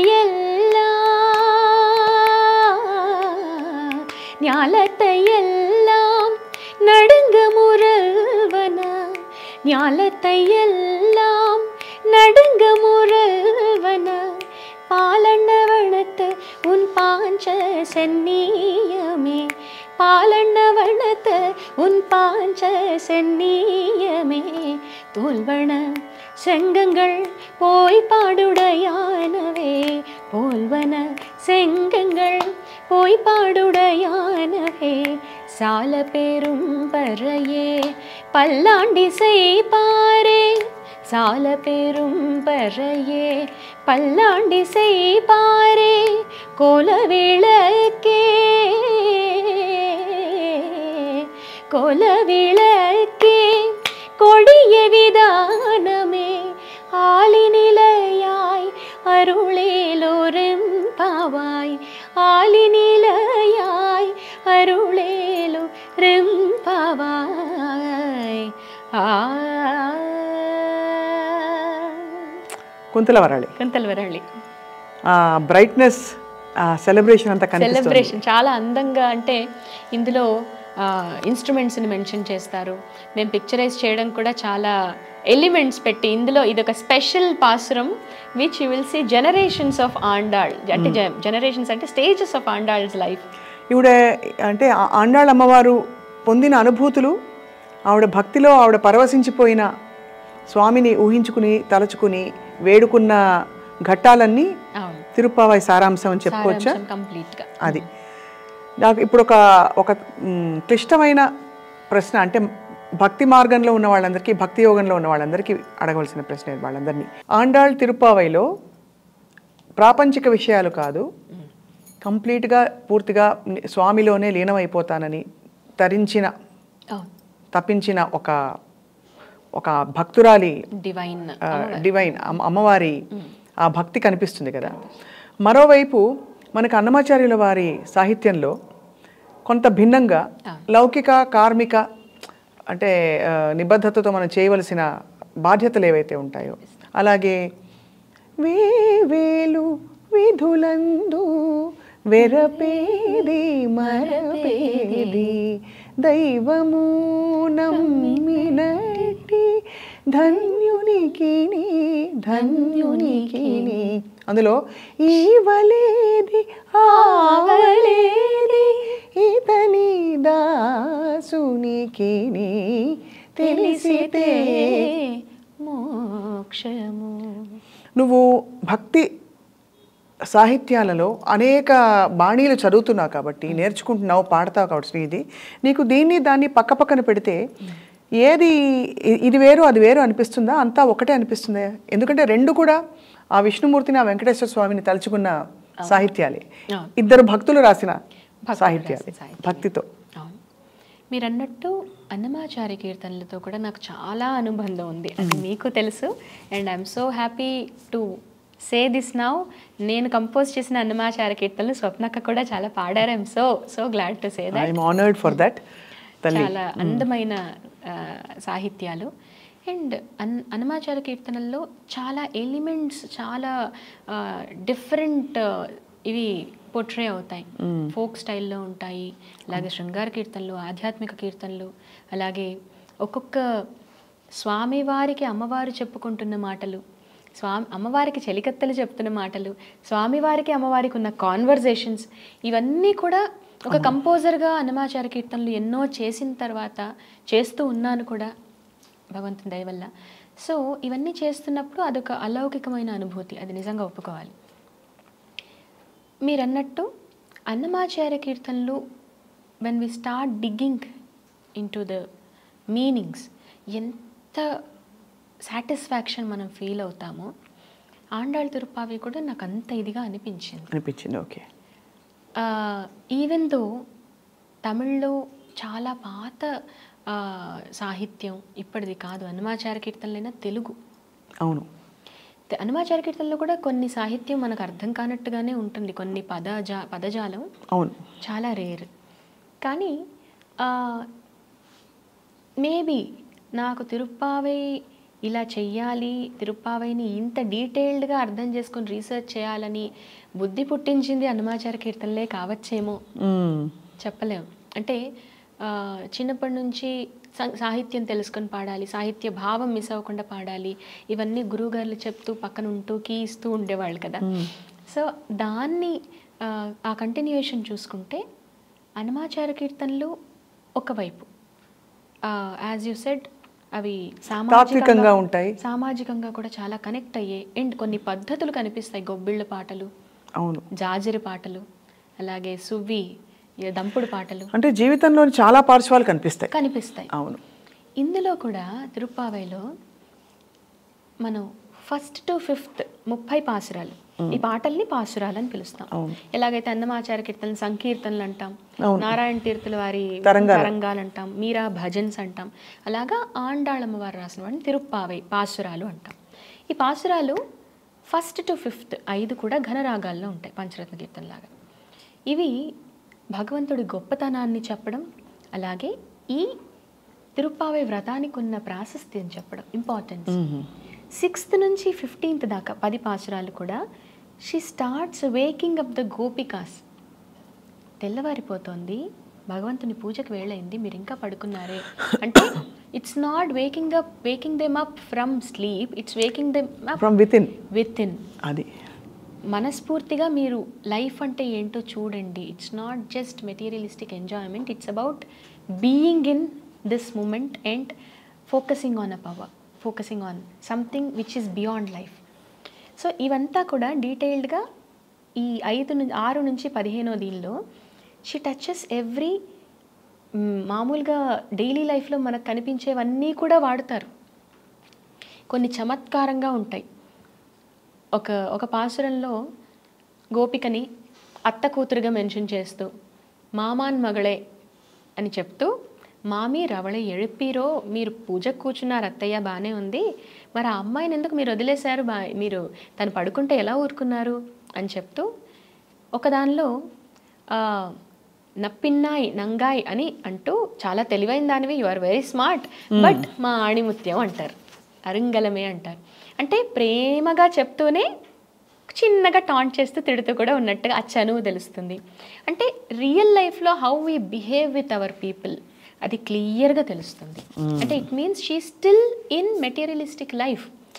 எல்லாம் ஞாலத்தை எல்லாம் நடுங்க முரல்வன ஞாலத்தை எல்லாம் நடுங்க முரல்வன பாலண்ணவனத்து உன் பாஞ்ச சென்னியமே பாலண்ணவனத்து உன் பாஞ்ச சென்னியமே தோல்வன செங்கங்கள் போய் பாடுடையானவே போல்வன செங்கங்கள் போய் பாடுடையானவே சால பெரும் பறையே பல்லாண்டி செய்பாரே சால பெரும் பறையே பல்லாண்டி செய்பாரே கோல விளக்கே கோல விளக்கே கொடிய விதானமே ஆலிநிலையாய் அருளேலோரும் பாவாய் ஆலிநிலையாய் அருளேலோரும் பாவாய் ஆ కుంతల వరాలి కుంతల వరళి ఆ బ్రైట్నెస్ ఆ సెలబ్రేషన్ అంతా కనిపిస్తుంది సెలబ్రేషన్ చాలా అందంగా అంటే ఇందులో ఇన్స్ట్రుమెంట్స్ని మెన్షన్ చేస్తారు మేము పిక్చరైజ్ చేయడం కూడా చాలా ఎలిమెంట్స్ పెట్టి ఇందులో ఇది ఒక special pasuram which you will see generations of Andal అంటే జనరేషన్స్ అంటే స్టేజెస్ ఆఫ్ ఆండాళ్స్ లైఫ్ ఈవిడ అంటే ఆ ఆండాళ్ళ అమ్మవారు పొందిన అనుభూతులు ఆవిడ భక్తిలో ఆవిడ పరవశించిపోయిన స్వామిని ఊహించుకుని తలచుకుని వేడుకున్న ఘట్టాలన్నీ అవును తిరుప్పావాయి సారాంశం అని చెప్పుకోవచ్చా కంప్లీట్గా అది నాకు ఇప్పుడు ఒక ఒక మ్, క్లిష్టమైన ప్రశ్న అంటే భక్తి మార్గంలో ఉన్న వాళ్ళందరికీ భక్తి యోగంలో ఉన్న వాళ్ళందరికీ అడగవలసిన ప్రశ్న ఇది వాళ్ళందరినీ ఆండాళ్ తిరుప్పావైలో ప్రాపంచిక విషయాలు కాదు కంప్లీట్గా పూర్తిగా ని- స్వామిలోనే లీనమైపోతానని తరించిన అవును తప్పించిన ఒక ఒక భక్తురాలి డివైన్ ఆ, డివైన్ అమ్మ- అమ్మవారి ఆ భక్తి కనిపిస్తుంది కదా మరోవైపు మనకు అన్నమాచార్యుల వారి సాహిత్యంలో కొంత భిన్నంగా లౌకిక కార్మిక అంటే ఆ, నిబద్ధతతో మనం చేయవలసిన బాధ్యతలు ఏవైతే ఉంటాయో అలాగే వేవేలు విధులందు వెరపేది మరపేది దైవము నమ్మినటి ధన్యునికి ధన్యునికి అందులో ఈవలేది ఆవలేది ఇతని దాసునికి తెలిసితే మోక్షము నువ్వు భక్తి సాహిత్యాలలో అనేక బాణీలు చదువుతున్నావు కాబట్టి నేర్చుకుంటున్నావు పాడతావు కాబట్టి శ్రీది నీకు దీన్ని దాన్ని పక్క పక్కన పెడితే ఏది ఇ- ఇది వేరు అది వేరు అనిపిస్తుందా అంతా ఒకటే అనిపిస్తుందా ఎందుకంటే రెండు కూడా ఆ విష్ణుమూర్తిని ఆ వెంకటేశ్వర స్వామిని తలుచుకున్న సాహిత్యాలే అవును. ఇద్దరు భక్తులు రాసిన భక్తులు సాహిత్యాలే రాసిన సాహిత్యాలే. భక్తితో అవును మీరు అన్నట్టు అన్నమాచార్య కీర్తనలతో కూడా నాకు చాలా అనుబంధం ఉంది అది మీకు తెలుసు and I'm so happy to say this now నేను కంపోజ్ చేసిన అన్నమాచార్య కీర్తనలు స్వప్నక్క కూడా చాలా పాడారు I'm so so glad to say that I'm honoured for that తల్లి చాలా అందమైన ఆ, సాహిత్యాలు అండ్ అన్ అన్నమాచార్య కీర్తనల్లో చాలా ఎలిమెంట్స్ చాలా డిఫరెంట్ ఇవి పోట్రే అవుతాయి ఫోక్ స్టైల్లో ఉంటాయి అలాగే శృంగార కీర్తనలు ఆధ్యాత్మిక కీర్తనలు అలాగే ఒక్కొక్క స్వామివారికి అమ్మవారు చెప్పుకుంటున్న మాటలు స్వామి అమ్మవారికి చెలికత్తెలు చెప్తున్న మాటలు స్వామివారికి అమ్మవారికి ఉన్న కాన్వర్జేషన్స్ ఇవన్నీ కూడా ఒక కంపోజర్గా అన్నమాచార్య కీర్తనలు ఎన్నో చేసిన తర్వాత చేస్తూ ఉన్నాను కూడా భగవంతుని దయ వల్ల సో ఇవన్నీ చేస్తున్నప్పుడు అదొక అలౌకికమైన అనుభూతి అది నిజంగా ఒప్పుకోవాలి మీరు అన్నట్టు అన్నమాచార్య కీర్తనలు when we start digging into the meanings ఎంత సాటిస్ఫాక్షన్ మనం ఫీల్ అవుతామో ఆండాళ్ తిరుపావి కూడా నాకు అంత ఇదిగా అనిపించింది అనిపించింది ఓకే ఈవెన్ దో తమిళ్లో చాలా పాత ఆ, సాహిత్యం ఇప్పటిది కాదు అన్నమాచార్య కీర్తనలైనా తెలుగు అవును తె- అన్నమాచార్య కీర్తనలో కూడా కొన్ని సాహిత్యం మనకు అర్థం కానట్టుగానే ఉంటుంది కొన్ని పదజా పదజాలం అవును చాలా రేర్ కానీ మేబీ నాకు తిరుప్పావై ఇలా చెయ్యాలి తిరుప్పావైని ఇంత డీటెయిల్డ్గా అర్థం చేసుకొని రీసెర్చ్ చేయాలని బుద్ధి పుట్టించింది అన్నమాచార్య కీర్తనలే కావచ్చేమో మ్మ్. చెప్పలేం అంటే ఆ, చిన్నప్పటి నుంచి సా- సాహిత్యం తెలుసుకొని పాడాలి సాహిత్య భావం మిస్ అవ్వకుండా పాడాలి ఇవన్నీ గురువుగారులు చెప్తూ పక్కన ఉంటూ కీ ఇస్తూ ఉండేవాళ్ళు కదా సో దాన్ని ఆ, ఆ కంటిన్యూయేషన్ చూసుకుంటే అనమాచార కీర్తనలు ఒకవైపు యాజ్ యూ సెడ్ అవి తాత్వికంగా ఉంటాయి. సామాజికంగా కూడా చాలా కనెక్ట్ అయ్యే అండ్ కొన్ని పద్ధతులు కనిపిస్తాయి గొబ్బిళ్ళ పాటలు అవును జాజిరి పాటలు అలాగే సువ్వి ఈ దంపుడు పాటలు అంటే జీవితంలోని చాలా పార్శ్వాలు కనిపిస్తాయి కనిపిస్తాయి అవును ఇందులో కూడా తిరుప్పావైలో మనం ఫస్ట్ టు ఫిఫ్త్ ముప్పై పాసురాలు ఈ పాటల్ని పాసురాలు అని పిలుస్తాం అవును. ఎలాగైతే అన్నమాచార కీర్తనలు సంకీర్తనలు అంటాం అవును. నారాయణ తీర్థుల వారి తరంగాలు. తరంగాలు అంటాం మీరా భజన్స్ అంటాం అలాగా ఆండాళమ్మ వారు రాసిన వాడిని తిరుప్పావై పాసురాలు అంటాం ఈ పాసురాలు ఫస్ట్ టు ఫిఫ్త్ ఐదు కూడా ఘనరాగాల్లో ఉంటాయి పంచరత్న కీర్తనలాగా ఇవి భగవంతుడి గొప్పతనాన్ని చెప్పడం అలాగే ఈ తిరుప్పావై వ్రతానికి ఉన్న ప్రాశస్త్యం చెప్పడం ఇంపార్టెన్స్ సిక్స్త్ నుంచి ఫిఫ్టీన్త్ దాకా పది పాసురాలు కూడా she starts waking up the gopikas తెల్లవారిపోతోంది భగవంతుని పూజకు వేళైంది మీరు ఇంకా పడుకున్నారే అంటే it's not waking up waking them up from sleep it's waking them up from within within అది మనస్ఫూర్తిగా మీరు లైఫ్ అంటే ఏంటో చూడండి it's not just materialistic enjoyment it's about being in this moment and focusing on a power focusing on something which is beyond life so ఇవంతా కూడా డీటెయిల్డ్గా ఈ ఐదు నుంచి ఆరు నుంచి పదిహేనో దీనిలో షీ టచెస్ ఎవ్రీ మామూలుగా డైలీ లైఫ్లో మనకు కనిపించేవన్నీ కూడా వాడతారు కొన్ని చమత్కారంగా ఉంటాయి ఒక ఒక పాసురంలో గోపికని అత్త కూతురుగా మెన్షన్ చేస్తూ మామాన్ మగళే అని చెప్తూ మామి రవళ ఎழுப்பీరో మీరు పూజకు కూర్చున్నారు అత్తయ్య బాగానే ఉంది మరి ఆ అమ్మాయిని ఎందుకు మీరు వదిలేశారు బా మీరు తను పడుకుంటే ఎలా ఊరుకున్నారు అని చెప్తూ ఒక దానిలో ఆ, నప్పిన్నాయ్ నంగాయ్ అని అంటూ చాలా తెలివైన దానివి you are very smart but మా ఆణిముత్యం అంటారు అరుంగలమే అంటారు అంటే ప్రేమగా చెప్తూనే చిన్నగా టాంట్ చేస్తూ తిడుతూ కూడా ఉన్నట్టుగా ఆ చనువు తెలుస్తుంది అంటే రియల్ లైఫ్లో how we behave with our people అది క్లియర్గా తెలుస్తుంది అంటే it means she still in materialistic life అది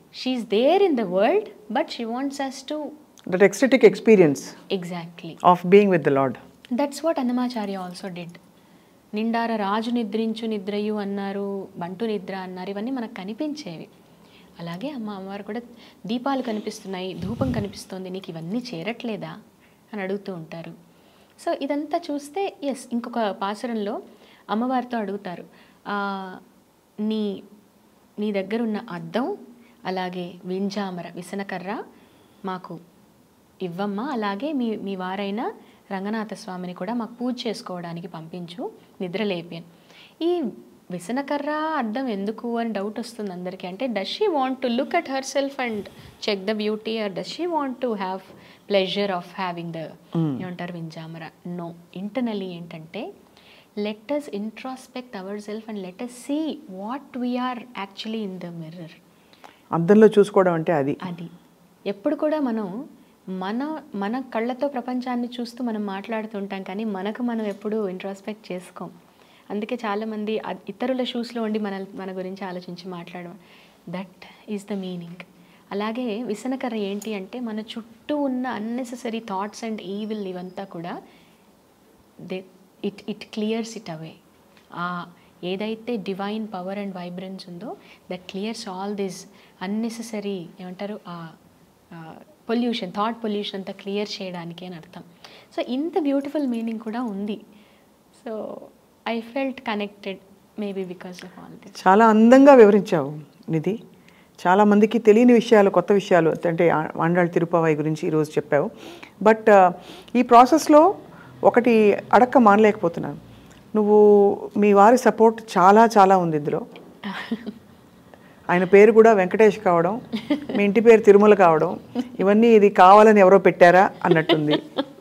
she's there in the world but she wants us to that ecstatic experience exactly of being with the lord that's what Annamacharya also did నిండార రాజు నిద్రించు నిద్రయు అన్నారు బంటు నిద్ర అన్నారు ఇవన్నీ మనకు కనిపించేవి అలాగే అమ్మ అమ్మవారు కూడా దీపాలు కనిపిస్తున్నాయి ధూపం కనిపిస్తోంది నీకు ఇవన్నీ చేరట్లేదా అని అడుగుతూ ఉంటారు సో ఇదంతా చూస్తే ఎస్ ఇంకొక పాసురంలో అమ్మవారితో అడుగుతారు "ఆ, నీ నీ దగ్గర ఉన్న అద్దం అలాగే వింజామర విసనకర్ర మాకు ఇవ్వమ్మా అలాగే మీ మీ వారైన రంగనాథ స్వామిని కూడా మాకు పూజ చేసుకోవడానికి పంపించు నిద్ర లేపాను ఈ విసనకర్ర అర్థం ఎందుకు అని డౌట్ వస్తుంది అందరికీ అంటే does she want to look at her self and check the beauty or does she want to have pleasure of having the ఏమంటారు వింజామర నో ఇంటర్నలీ ఏంటంటే let us introspect our self and let us see what we're actually in the mirror అద్దంలో చూసుకోవడం అంటే అది అది ఎప్పుడు కూడా మనం మన మన కళ్ళతో ప్రపంచాన్ని చూస్తూ మనం మాట్లాడుతుంటాం కానీ మనకు మనం ఎప్పుడు ఇంట్రాస్పెక్ట్ చేసుకోం అందుకే చాలామంది అ- ఇతరుల షూస్లో ఉండి మన మన గురించి ఆలోచించి మాట్లాడడం దట్ ఈస్ ద మీనింగ్ అలాగే విసనకర్ర ఏంటి అంటే మన చుట్టూ ఉన్న అన్నెసెసరీ థాట్స్ అండ్ ఈవిల్ ఇవంతా కూడా they it it clears it away ఆ ఏదైతే డివైన్ పవర్ అండ్ వైబ్రెన్స్ ఉందో that clears all this unnecessary ఏమంటారు ఆ పొల్యూషన్ థాట్ పొల్యూషన్ అంతా క్లియర్ చేయడానికి అని అర్థం సో ఇంత బ్యూటిఫుల్ మీనింగ్ కూడా ఉంది so I felt connected maybe because of all this చాలా అందంగా వివరించావు నిధి చాలా మందికి తెలియని విషయాలు కొత్త విషయాలు అంటే ఆ- ఆండాళ్ తిరుపవై గురించి ఈరోజు చెప్పావు బట్ ఈ ప్రాసెస్లో ఒకటి అడక్క మానలేకపోతున్నాను నువ్వు మీ వారి సపోర్ట్ చాలా చాలా ఉంది ఇందులో ఆయన పేరు కూడా వెంకటేష్ కావడం మీ ఇంటి పేరు తిరుమల కావడం ఇవన్నీ ఇది కావాలని ఎవరో పెట్టారా అన్నట్టుంది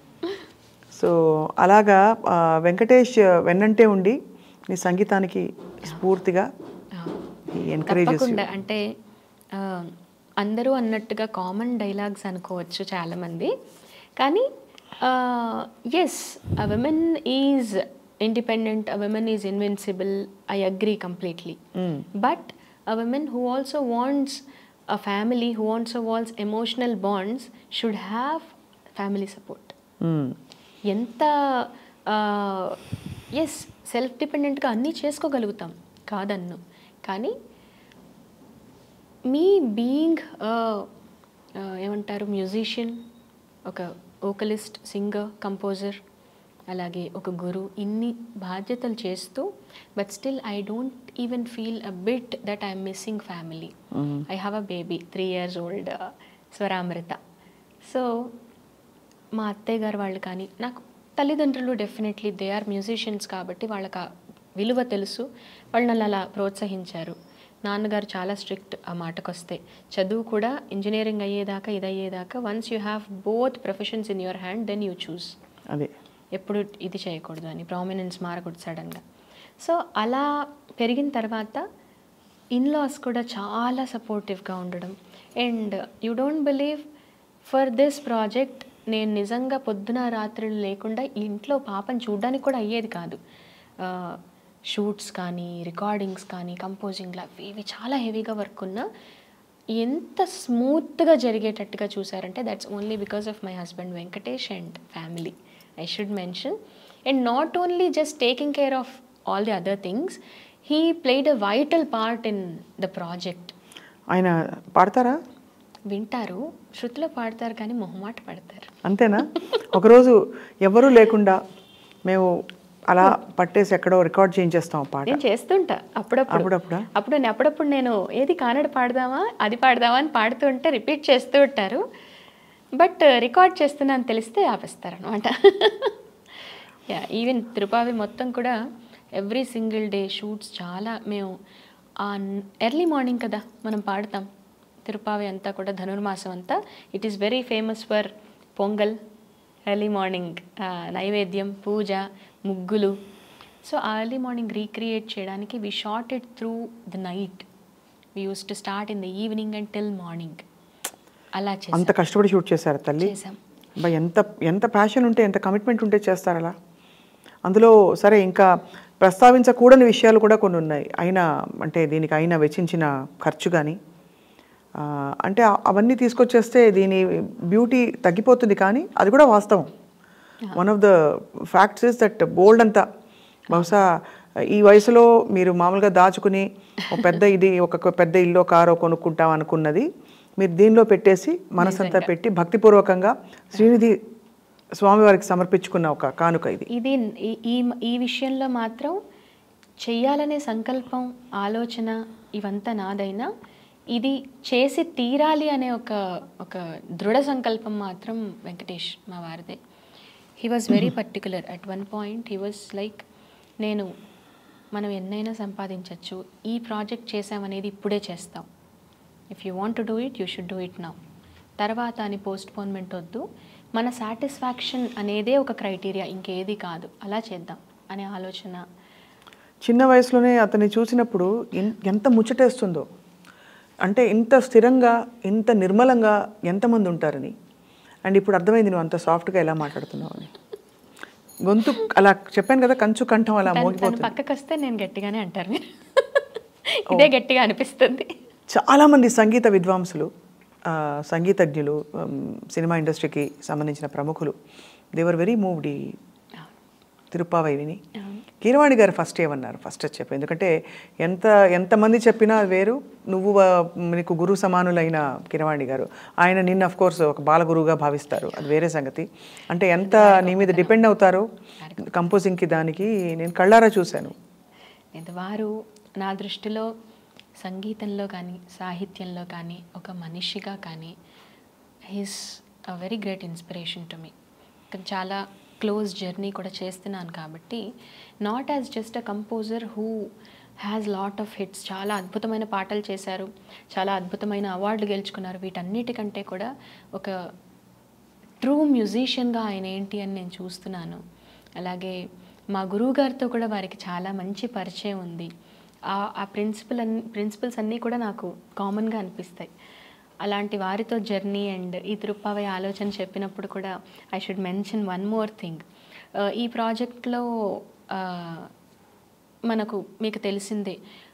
సో అలాగా ఆ, వెంకటేష్ వెన్నంటే ఉండి నీ సంగీతానికి స్ఫూర్తిగా ఎంకరేజెస్ తప్పకుండా అంటే ఆ, అందరూ అన్నట్టుగా కామన్ డైలాగ్స్ అనుకోవచ్చు చాలామంది కానీ yes a women is independent a women is invincible I agree completely but a women who also wants a family who also wants emotional bonds should have family support ఎంత as self డిపెండెంట్గా అన్నీ చేసుకోగలుగుతాం కాదన్ను కానీ మీ being ఏమంటారు musician ఒక vocalist singer composer అలాగే ఒక గురు ఇన్ని బాధ్యతలు చేస్తూ but still I don't even feel a bit that I'm missing family I have a baby three years old Swaramrutha so మా అత్తయ్య గారు వాళ్ళు కానీ నాకు తల్లిదండ్రులు డెఫినెట్లీ దే ఆర్ మ్యూజిషియన్స్ కాబట్టి వాళ్ళకి ఆ విలువ తెలుసు వాళ్ళు నన్ను అలా ప్రోత్సహించారు నాన్నగారు చాలా స్ట్రిక్ట్ ఆ మాటకు వస్తే చదువు కూడా ఇంజనీరింగ్ అయ్యేదాకా ఇది అయ్యేదాకా once you have both professions in your hand then you choose అదే ఎప్పుడు ఇది చేయకూడదు అని ప్రామినెన్స్ మారకూడదు సడన్గా సో అలా పెరిగిన తర్వాత ఇన్లాస్ కూడా చాలా సపోర్టివ్గా ఉండడం and you don't believe for this project నేను నిజంగా పొద్దున రాత్రులు లేకుండా ఈ ఇంట్లో పాపని చూడడానికి కూడా అయ్యేది కాదు షూట్స్ కానీ రికార్డింగ్స్ కానీ కంపోజింగ్లా ఇవి చాలా హెవీగా వర్క్ ఉన్నా ఎంత స్మూత్గా జరిగేటట్టుగా చూసారంటే that's only because of my husband Venkatesh and family I should mention and not only just taking care of all the other things he played a vital part in the project ఆయన పాడతారా వింటారు శృతిలో పాడతారు కానీ మొహమాట పడతారు అంతేనా ఒకరోజు ఎవరూ లేకుండా మేము అలా పట్టేసి ఎక్కడో రికార్డ్ చేయించేస్తాం ఆ పాట నేను చేస్తుంటా అప్పుడప్పుడు అప్పుడప్పుడా? అప్పుడు నేను అప్పుడప్పుడు నేను ఏది కానడ పాడదామా అది పాడదామా అని పాడుతుంటే రిపీట్ చేస్తూ ఉంటారు బట్ రికార్డ్ చేస్తున్నాను తెలిస్తే ఆపేస్తారనమాట యా ఈవెన్ తిరుపావి మొత్తం కూడా ఎవ్రీ సింగిల్ డే షూట్స్ చాలా మేము ఆ ఎర్లీ మార్నింగ్ కదా మనం పాడతాం తిరుపావి అంతా కూడా ధనుర్మాసం అంతా it is very famous for Pongal early morning నైవేద్యం పూజ ముగ్గులు సో ఆ ఎర్లీ మార్నింగ్ రీక్రియేట్ చేయడానికి we shot it through the night we use to start in the evening and till morning అలా చేసాం అంత కష్టపడి షూట్ చేశారు తల్లి చేసాం అబ్బా ఎంత ఎంత ప్యాషన్ ఉంటే ఎంత కమిట్మెంట్ ఉంటే చేస్తారు అలా అందులో సరే ఇంకా ప్రస్తావించకూడని విషయాలు కూడా కొన్ని ఉన్నాయి అయినా అంటే దీనికి అయినా వెచ్చించిన ఖర్చు కానీ ఆ, అంటే ఆ- అవన్నీ తీసుకొచ్చేస్తే దీని బ్యూటీ తగ్గిపోతుంది కానీ అది కూడా వాస్తవం one of the facts is that bold అంతా బహుశా ఈ వయసులో మీరు మామూలుగా దాచుకుని ఒక పెద్ద ఇది ఒక పెద్ద ఇల్లు కారో కొనుక్కుంటాం అనుకున్నది మీరు దీనిలో పెట్టేసి మనసంతా పెట్టి భక్తిపూర్వకంగా శ్రీనిధి స్వామివారికి సమర్పించుకున్న ఒక కానుక ఇది ఇది ఈ- ఈ ఈ విషయంలో మాత్రం చెయ్యాలనే సంకల్పం ఆలోచన ఇవంతా నాదైనా ఇది చేసి తీరాలి అనే ఒక ఒక దృఢ సంకల్పం మాత్రం వెంకటేష్ మా వారిదే he was very particular at one point he was like నేను మనం ఎన్నైనా సంపాదించవచ్చు ఈ ప్రాజెక్ట్ చేసామనేది ఇప్పుడే చేస్తాం if you want to do it you should do it now తర్వాత అని పోస్ట్పోన్మెంట్ వద్దు మన సాటిస్ఫాక్షన్ అనేదే ఒక క్రైటీరియా ఇంకేది కాదు అలా చేద్దాం అనే ఆలోచన చిన్న వయసులోనే అతన్ని చూసినప్పుడు ఎన్- ఎంత ముచ్చటేస్తుందో అంటే ఇంత స్థిరంగా ఇంత నిర్మలంగా ఎంతమంది ఉంటారని అండ్ ఇప్పుడు అర్థమైంది నువ్వు అంత సాఫ్ట్గా ఎలా మాట్లాడుతున్నావు అని గొంతు అలా చెప్పాను కదా కంచు కంఠం అలా తను- తను మోగిపోతుంది పక్కకు వస్తే నేను గట్టిగానే అంటారు మీరు ఇదే గట్టిగా అనిపిస్తుంది చాలామంది సంగీత విద్వాంసులు ఆ, సంగీతజ్ఞులు ఉమ్, సినిమా ఇండస్ట్రీకి సంబంధించిన ప్రముఖులు దేవర్ వెరీ మూవ్డ్ ఈ తిరుప్పావై విని కీరవాణి గారు ఫస్ట్ ఏమన్నారు ఫస్ట్ చెప్పు ఎందుకంటే ఎంత ఎంతమంది చెప్పినా అది వేరు నువ్వు ఆ, నీకు గురు సమానులైన కిరవాణి గారు ఆయన నిన్ను అఫ్ కోర్స్ ఒక బాలగురువుగా భావిస్తారు అది వేరే సంగతి అంటే ఎంత నీ మీద డిపెండ్ అవుతారో కంపోజింగ్కి దానికి నేను కళ్ళారా చూశాను లేదు వారు నా దృష్టిలో సంగీతంలో కానీ సాహిత్యంలో కానీ ఒక మనిషిగా కానీ he's a very great inspiration to me చాలా క్లోజ్ జర్నీ కూడా చేస్తున్నాను కాబట్టి not as just a composer who has lot of hits చాలా అద్భుతమైన పాటలు చేశారు చాలా అద్భుతమైన అవార్డులు గెలుచుకున్నారు వీటన్నిటికంటే కూడా ఒక ట్రూ మ్యూజిషియన్గా ఆయన ఏంటి అని నేను చూస్తున్నాను అలాగే మా గురువు గారితో కూడా వారికి చాలా మంచి పరిచయం ఉంది ఆ ఆ ప్రిన్సిపల్ అన్ని ప్రిన్సిపల్స్ అన్నీ కూడా నాకు కామన్గా అనిపిస్తాయి అలాంటి వారితో జర్నీ అండ్ ఈ తిరుప్పావై ఆలోచన చెప్పినప్పుడు కూడా I should mention one more thing ఈ ప్రాజెక్ట్లో మనకు మీకు తెలిసిందే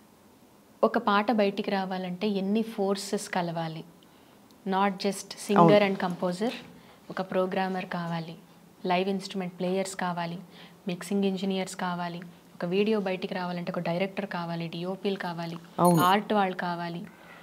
ఒక పాట బయటికి రావాలంటే ఎన్ని ఫోర్సెస్ కలవాలి not just singer and composer ఒక ప్రోగ్రామర్ కావాలి లైవ్ ఇన్స్ట్రుమెంట్ ప్లేయర్స్ కావాలి మిక్సింగ్ ఇంజనీర్స్ కావాలి ఒక వీడియో బయటికి రావాలంటే ఒక డైరెక్టర్ కావాలి డిఓపీలు కావాలి అవును. ఆర్ట్ వాళ్ళు కావాలి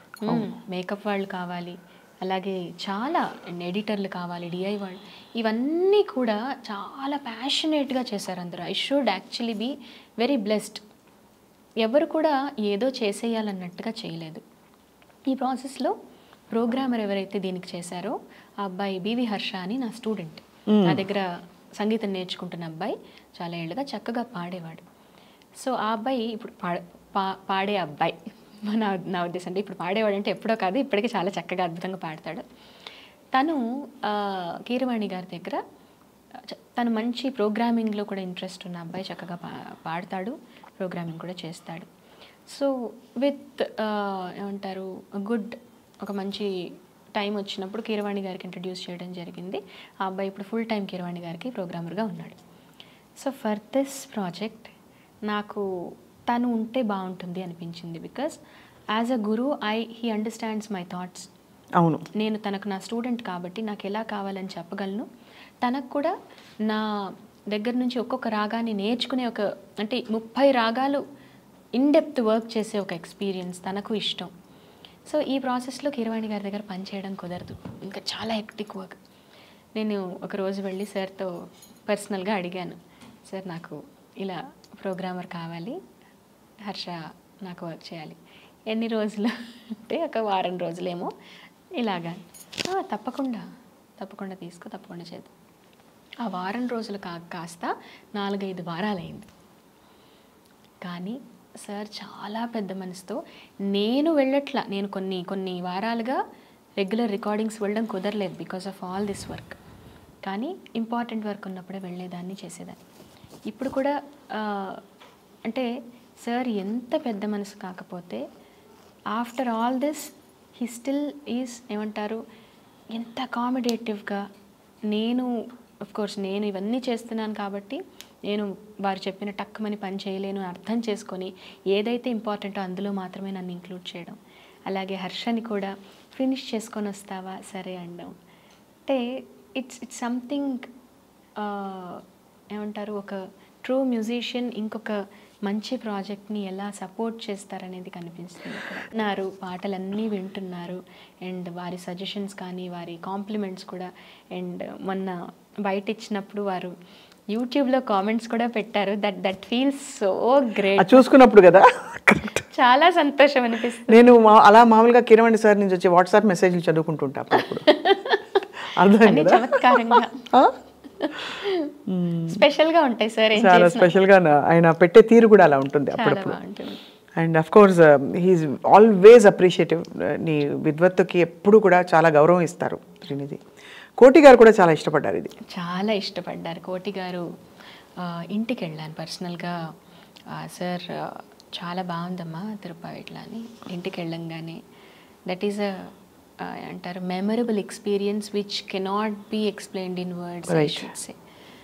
మేకప్ వాళ్ళు కావాలి అలాగే చాలా ఎడిటర్లు కావాలి డిఐ వాళ్ళు ఇవన్నీ కూడా చాలా ప్యాషనేట్గా చేశారు అందరూ I should actually be very blessed ఎవరు కూడా ఏదో చేసేయాలన్నట్టుగా చేయలేదు ఈ ప్రాసెస్లో ప్రోగ్రామర్ ఎవరైతే దీనికి చేశారో ఆ అబ్బాయి బివి హర్ష అని నా స్టూడెంట్ నా దగ్గర సంగీతం నేర్చుకుంటున్న అబ్బాయి చాలా ఏళ్ళుగా చక్కగా పాడేవాడు సో ఆ అబ్బాయి ఇప్పుడు పాడ పా- పాడే అబ్బాయి నా నా ఉద్దేశం అంటే ఇప్పుడు పాడేవాడు అంటే ఎప్పుడో కాదు ఇప్పటికీ చాలా చక్కగా అద్భుతంగా పాడతాడు తను ఆ, కీరవాణి గారి దగ్గర చ- తను మంచి ప్రోగ్రామింగ్లో కూడా ఇంట్రెస్ట్ ఉన్న అబ్బాయి చక్కగా పా పాడతాడు ప్రోగ్రామింగ్ కూడా చేస్తాడు సో విత్ ఏమంటారు గుడ్ ఒక మంచి టైం వచ్చినప్పుడు కీరవాణి గారికి ఇంట్రడ్యూస్ చేయడం జరిగింది ఆ అబ్బాయి ఇప్పుడు ఫుల్ టైం కీరవాణి గారికి ప్రోగ్రామర్గా ఉన్నాడు సో ఫర్ దిస్ ప్రాజెక్ట్ నాకు తను ఉంటే బాగుంటుంది అనిపించింది because as a guru I he understands my thoughts అవును నేను తనకు నా స్టూడెంట్ కాబట్టి నాకు ఎలా కావాలని చెప్పగలను తనకు కూడా నా దగ్గర నుంచి ఒక్కొక్క రాగాన్ని నేర్చుకునే ఒక అంటే ముప్పై రాగాలు ఇన్డెప్త్ వర్క్ చేసే ఒక ఎక్స్పీరియన్స్ తనకు ఇష్టం సో ఈ ప్రాసెస్లో కీరవాణి గారి దగ్గర పనిచేయడం కుదరదు ఇంకా చాలా హెక్టిక్ వర్క్ నేను ఒక రోజు వెళ్ళి సార్తో పర్సనల్గా అడిగాను సార్ నాకు ఇలా ప్రోగ్రామర్ కావాలి హర్ష నాకు వర్క్ చేయాలి ఎన్ని రోజులు అంటే ఒక వారం రోజులేమో ఇలాగా "ఆ, తప్పకుండా తప్పకుండా తీసుకో తప్పకుండా చేద్దాం ఆ వారం రోజులు కా కాస్త నాలుగైదు వారాలైంది కానీ సార్ చాలా పెద్ద మనసుతో నేను వెళ్ళట్లా నేను కొన్ని కొన్ని వారాలుగా రెగ్యులర్ రికార్డింగ్స్ వెళ్ళడం కుదరలేదు because of all this work కానీ ఇంపార్టెంట్ వర్క్ ఉన్నప్పుడే వెళ్ళేదాన్ని చేసేదాన్ని ఇప్పుడు కూడా ఆ, అంటే సార్ ఎంత పెద్ద మనసు కాకపోతే after all this he still is ఏమంటారు ఎంత అకామిడేటివ్గా నేను అఫ్ కోర్స్ నేను ఇవన్నీ చేస్తున్నాను కాబట్టి నేను వారు చెప్పిన టక్కుమని పని చేయలేను అని అర్థం చేసుకొని ఏదైతే ఇంపార్టెంటో అందులో మాత్రమే నన్ను ఇంక్లూడ్ చేయడం అలాగే హర్షని కూడా ఫినిష్ చేసుకొని వస్తావా సరే అండం అంటే ఇట్స్ ఇట్స్ సంథింగ్ ఏమంటారు ఒక ట్రూ మ్యూజిషియన్ ఇంకొక మంచి ప్రాజెక్ట్ని ఎలా సపోర్ట్ చేస్తారనేది కనిపిస్తుంది ఇక్కడ. ఉన్నారు పాటలన్నీ వింటున్నారు అండ్ వారి సజెషన్స్ కానీ వారి కాంప్లిమెంట్స్ కూడా అండ్ మొన్న బయట ఇచ్చినప్పుడు వారు యూట్యూబ్లో కామెంట్స్ కూడా పెట్టారు that that feels so great అది చూసుకున్నప్పుడు కదా కరెక్ట్ చాలా సంతోషం అనిపిస్తుంది నేను మా- అలా మామూలుగా కిరవండి సార్ నుంచి వచ్చే వాట్సాప్ మెసేజ్లు చదువుకుంటుంటా అప్పుడప్పుడు అర్థం అన్ని కదా చమత్కారంగా ఆ? స్పెషల్గా ఉంటాయి సార్ ఏం చాలా చేసినా స్పెషల్గా ఆయన పెట్టే తీరు కూడా అలా ఉంటుంది చాలా అప్పుడప్పుడు బాగుంటుంది and of course he's always appreciative నీ విద్వత్తుకి ఎప్పుడు కూడా చాలా గౌరవం ఇస్తారు శ్రీనిధి కోటి గారు కూడా చాలా ఇష్టపడ్డారు ఇది చాలా ఇష్టపడ్డారు కోటి గారు ఆ, ఇంటికి వెళ్ళాను పర్సనల్గా సార్ చాలా బాగుందమ్మా తిరుపతి ఇట్లా అని ఇంటికి వెళ్ళంగానే దట్ ఈస్ అ అంటారు memorable experience which cannot be explained in words I Right. Should say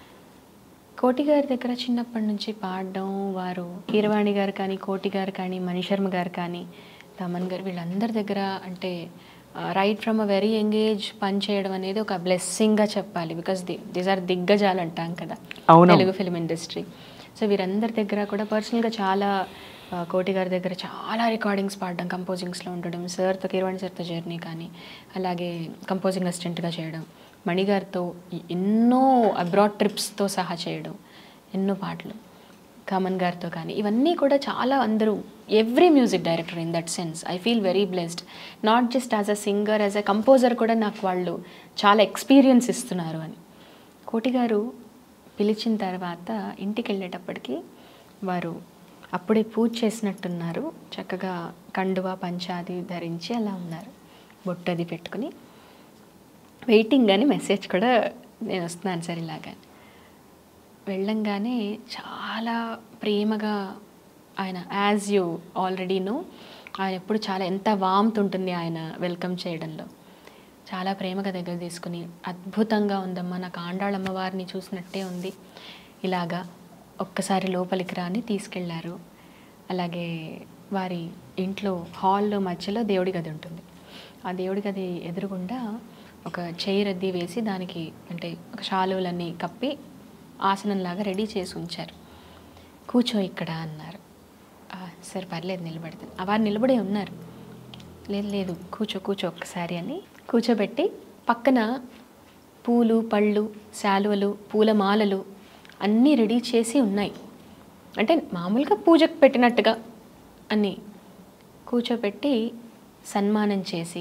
Koti గారి దగ్గర చిన్నప్పటి నుంచి పాడడం వారు కీరవాణి గారు కానీ కోటి గారు కానీ మణిశర్మ గారు కానీ తమన్ గారు వీళ్ళందరి దగ్గర అంటే right from a very young age పని చేయడం అనేది ఒక బ్లెస్సింగ్గా చెప్పాలి బికాస్ ది దీస్ ఆర్ దిగ్గజాలు అంటాం కదా అవును. తెలుగు ఫిలిం ఇండస్ట్రీ సో వీరందరి దగ్గర కూడా పర్సనల్గా చాలా ఆ, కోటి గారి దగ్గర చాలా రికార్డింగ్స్ పాడడం కంపోజింగ్స్లో ఉండడం సార్తో కీరవాణి సార్తో జర్నీ కానీ అలాగే కంపోజింగ్ అసిస్టెంట్గా చేయడం మణిగారితో ఎన్నో అబ్రాడ్ ట్రిప్స్తో సహా చేయడం ఎన్నో పాటలు కామన్ గారితో కానీ ఇవన్నీ కూడా చాలా అందరూ every music director in that sense I feel very blessed not just as a singer as a composer కూడా నాకు వాళ్ళు చాలా ఎక్స్పీరియన్స్ ఇస్తున్నారు అని కోటి గారు పిలిచిన తర్వాత ఇంటికి వెళ్ళేటప్పటికి వారు అప్పుడే పూజ చేసినట్టున్నారు చక్కగా కండువా పంచాది ధరించి అలా ఉన్నారు బొట్టది పెట్టుకుని వెయిటింగ్ అని మెసేజ్ కూడా నేను వస్తున్నాను సార్ ఇలాగా వెళ్ళంగానే చాలా ప్రేమగా ఆయన యాజ్ యూ ఆల్రెడీ నో ఆయన ఎప్పుడు చాలా ఎంత వామ్త్ ఉంటుంది ఆయన వెల్కమ్ చేయడంలో చాలా ప్రేమగా దగ్గర తీసుకుని అద్భుతంగా ఉందమ్మా నాకు ఆండాళమ్మ వారిని చూసినట్టే ఉంది ఇలాగా ఒక్కసారి లోపలికి రాని తీసుకెళ్లారు అలాగే వారి ఇంట్లో హాల్లో మధ్యలో దేవుడి గది ఉంటుంది ఆ దేవుడి గది ఎదురుగుండా ఒక చైర్ అద్దీ వేసి దానికి అంటే ఒక శాలువులన్నీ కప్పి ఆసనంలాగా రెడీ చేసి ఉంచారు కూర్చో ఇక్కడ అన్నారు "ఆ, సరే పర్లేదు నిలబడతాను ఆ వారు నిలబడే ఉన్నారు లేదు లేదు కూర్చో కూర్చో ఒక్కసారి అని కూర్చోబెట్టి పక్కన పూలు పళ్ళు శాలువలు పూల మాలలు అన్నీ రెడీ చేసి ఉన్నాయి అంటే మామూలుగా పూజకు పెట్టినట్టుగా అన్నీ కూర్చోబెట్టి సన్మానం చేసి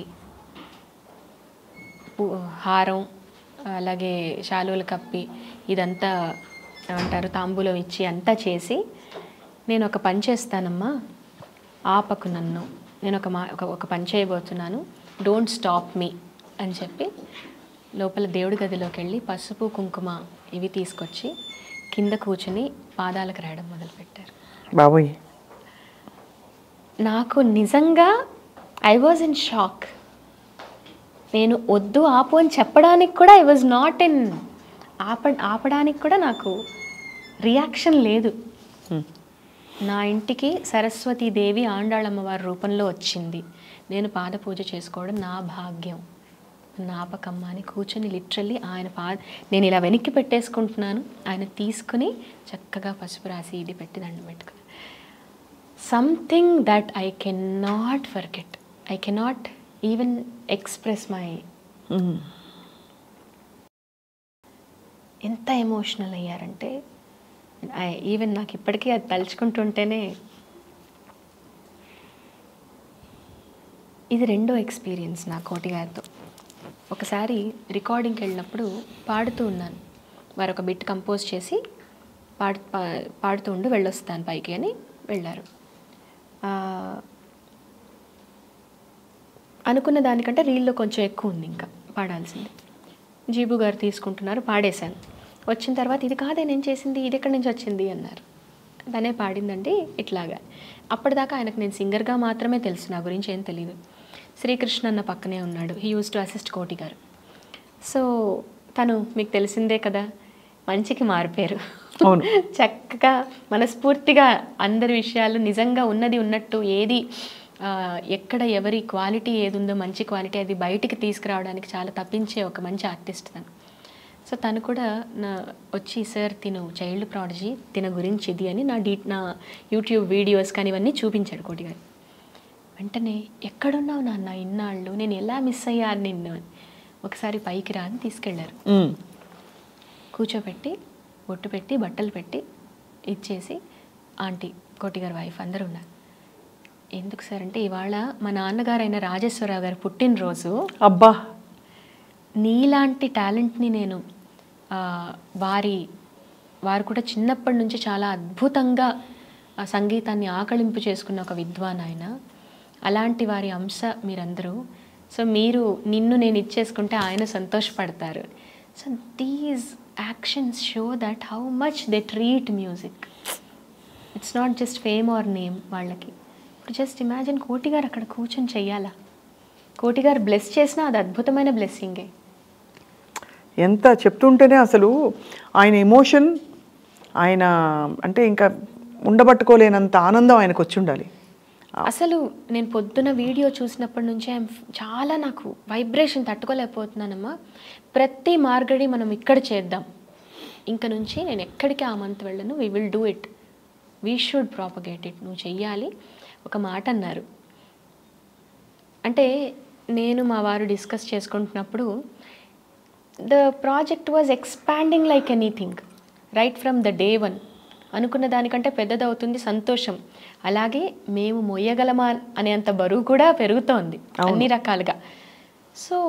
పూ- హారం అలాగే శాలువలు కప్పి ఇదంతా ఏమంటారు తాంబూలం ఇచ్చి అంతా చేసి నేను ఒక పని చేస్తానమ్మా ఆపకు నన్ను నేను ఒక మా ఒక ఒక పని చేయబోతున్నాను డోంట్ స్టాప్ మీ అని చెప్పి లోపల దేవుడి గదిలోకి వెళ్ళి పసుపు కుంకుమ ఇవి తీసుకొచ్చి కింద కూర్చుని పాదాలకు రాయడం మొదలుపెట్టారు బాబోయ్ నాకు నిజంగా ఐ వాజ్ ఇన్ షాక్ నేను వద్దు ఆపు అని చెప్పడానికి కూడా ఐ వాజ్ నాట్ ఇన్ ఆప ఆపడానికి కూడా నాకు రియాక్షన్ లేదు నా ఇంటికి సరస్వతీదేవి ఆండాళమ్మవారి రూపంలో వచ్చింది నేను పాద పూజ చేసుకోవడం నా భాగ్యం నాపకమ్మ అని కూర్చొని లిటరల్లీ ఆయన పా నేను ఇలా వెనక్కి పెట్టేసుకుంటున్నాను ఆయన తీసుకుని చక్కగా పసుపు రాసి ఇది పెట్టి దండం పెట్టుకుని something that I can not forget I cannot even express my ఎంత ఎమోషనల్ అయ్యారంటే ఈవెన్ నాకు ఇప్పటికీ అది తలుచుకుంటుంటేనే ఇది రెండో ఎక్స్పీరియన్స్ నా కోటి గారితో ఒకసారి రికార్డింగ్కి వెళ్ళినప్పుడు పాడుతూ ఉన్నాను వారు ఒక బిట్ కంపోజ్ చేసి పాడు పా- పాడుతూ ఉండి వెళ్ళొస్తాను పైకి అని వెళ్ళారు ఆ, అనుకున్న దానికంటే రీల్లో కొంచెం ఎక్కువ ఉంది ఇంకా పాడాల్సింది జీబు గారు తీసుకుంటున్నారు పాడేశాను వచ్చిన తర్వాత ఇది కాదే నేను చేసింది ఇది ఎక్కడి నుంచి వచ్చింది అన్నారు తనే పాడిందండి ఇట్లాగా అప్పటిదాకా ఆయనకు నేను సింగర్గా మాత్రమే తెలుసు నా గురించి ఏం తెలియదు శ్రీకృష్ణ అన్న పక్కనే ఉన్నాడు హీ యూస్ టు అసిస్ట్ కోటి గారు సో తను మీకు తెలిసిందే కదా మంచికి మారిపోయారు అవును. చక్కగా మనస్ఫూర్తిగా అందరి విషయాలు నిజంగా ఉన్నది ఉన్నట్టు ఏది ఆ, ఎక్కడ ఎవరి క్వాలిటీ ఏది ఉందో మంచి క్వాలిటీ అది బయటికి తీసుకురావడానికి చాలా తప్పించే ఒక మంచి ఆర్టిస్ట్ తను సో తను కూడా నా వచ్చి సార్ తిను చైల్డ్ ప్రాడజీ తిన గురించి ఇది అని నా డీ నా యూట్యూబ్ వీడియోస్ కానీ ఇవన్నీ చూపించాడు కోటి గారు వెంటనే ఎక్కడున్నావు నాన్న ఇన్నాళ్ళు నేను ఎలా మిస్ అయ్యాను నిన్ను అని ఒకసారి పైకి రాని తీసుకెళ్లారు మ్మ్. కూర్చోపెట్టి బొట్టు పెట్టి బట్టలు పెట్టి ఇచ్చేసి ఆంటీ కోటి గారి వైఫ్ అందరూ ఉన్నారు ఎందుకు సార్ అంటే ఇవాళ మా నాన్నగారైన రాజేశ్వరరావు గారి పుట్టినరోజు అబ్బా నీలాంటి టాలెంట్ని నేను ఆ, వారి వారు కూడా చిన్నప్పటి నుంచి చాలా అద్భుతంగా ఆ సంగీతాన్ని ఆకళింపు చేసుకున్న ఒక విద్వాన్ ఆయన అలాంటి వారి అంశ మీరందరూ సో మీరు నిన్ను నేను ఇచ్చేసుకుంటే ఆయన సంతోషపడతారు so these actions show that how much they treat music it's not just fame or name వాళ్ళకి ఇప్పుడు జస్ట్ ఇమాజిన్ కోటి గారు అక్కడ కూర్చొని చెయ్యాలా కోటి గారు బ్లెస్ చేసినా అది అద్భుతమైన బ్లెస్సింగే ఎంత చెప్తుంటేనే అసలు ఆయన ఎమోషన్ ఆయన అంటే ఇంకా ఉండబట్టుకోలేనంత ఆనందం ఆయనకు వచ్చి ఉండాలి అసలు నేను పొద్దున వీడియో చూసినప్పటి నుంచి I'm f- చాలా నాకు వైబ్రేషన్ తట్టుకోలేకపోతున్నానమ్మా ప్రతి మార్గడి మనం ఇక్కడ చేద్దాం ఇంక నుంచి నేను ఎక్కడికి ఆ మంత్ వెళ్ళను we will do it we should propagate it నువ్వు చెయ్యాలి ఒక మాట అన్నారు అంటే నేను మా వారు డిస్కస్ చేసుకుంటున్నప్పుడు the project was expanding like anything right from the day one అనుకున్న దానికంటే పెద్దదవుతుంది సంతోషం అలాగే మేము మొయ్యగలమా అనేంత బరువు కూడా పెరుగుతోంది అన్ని రకాలుగా so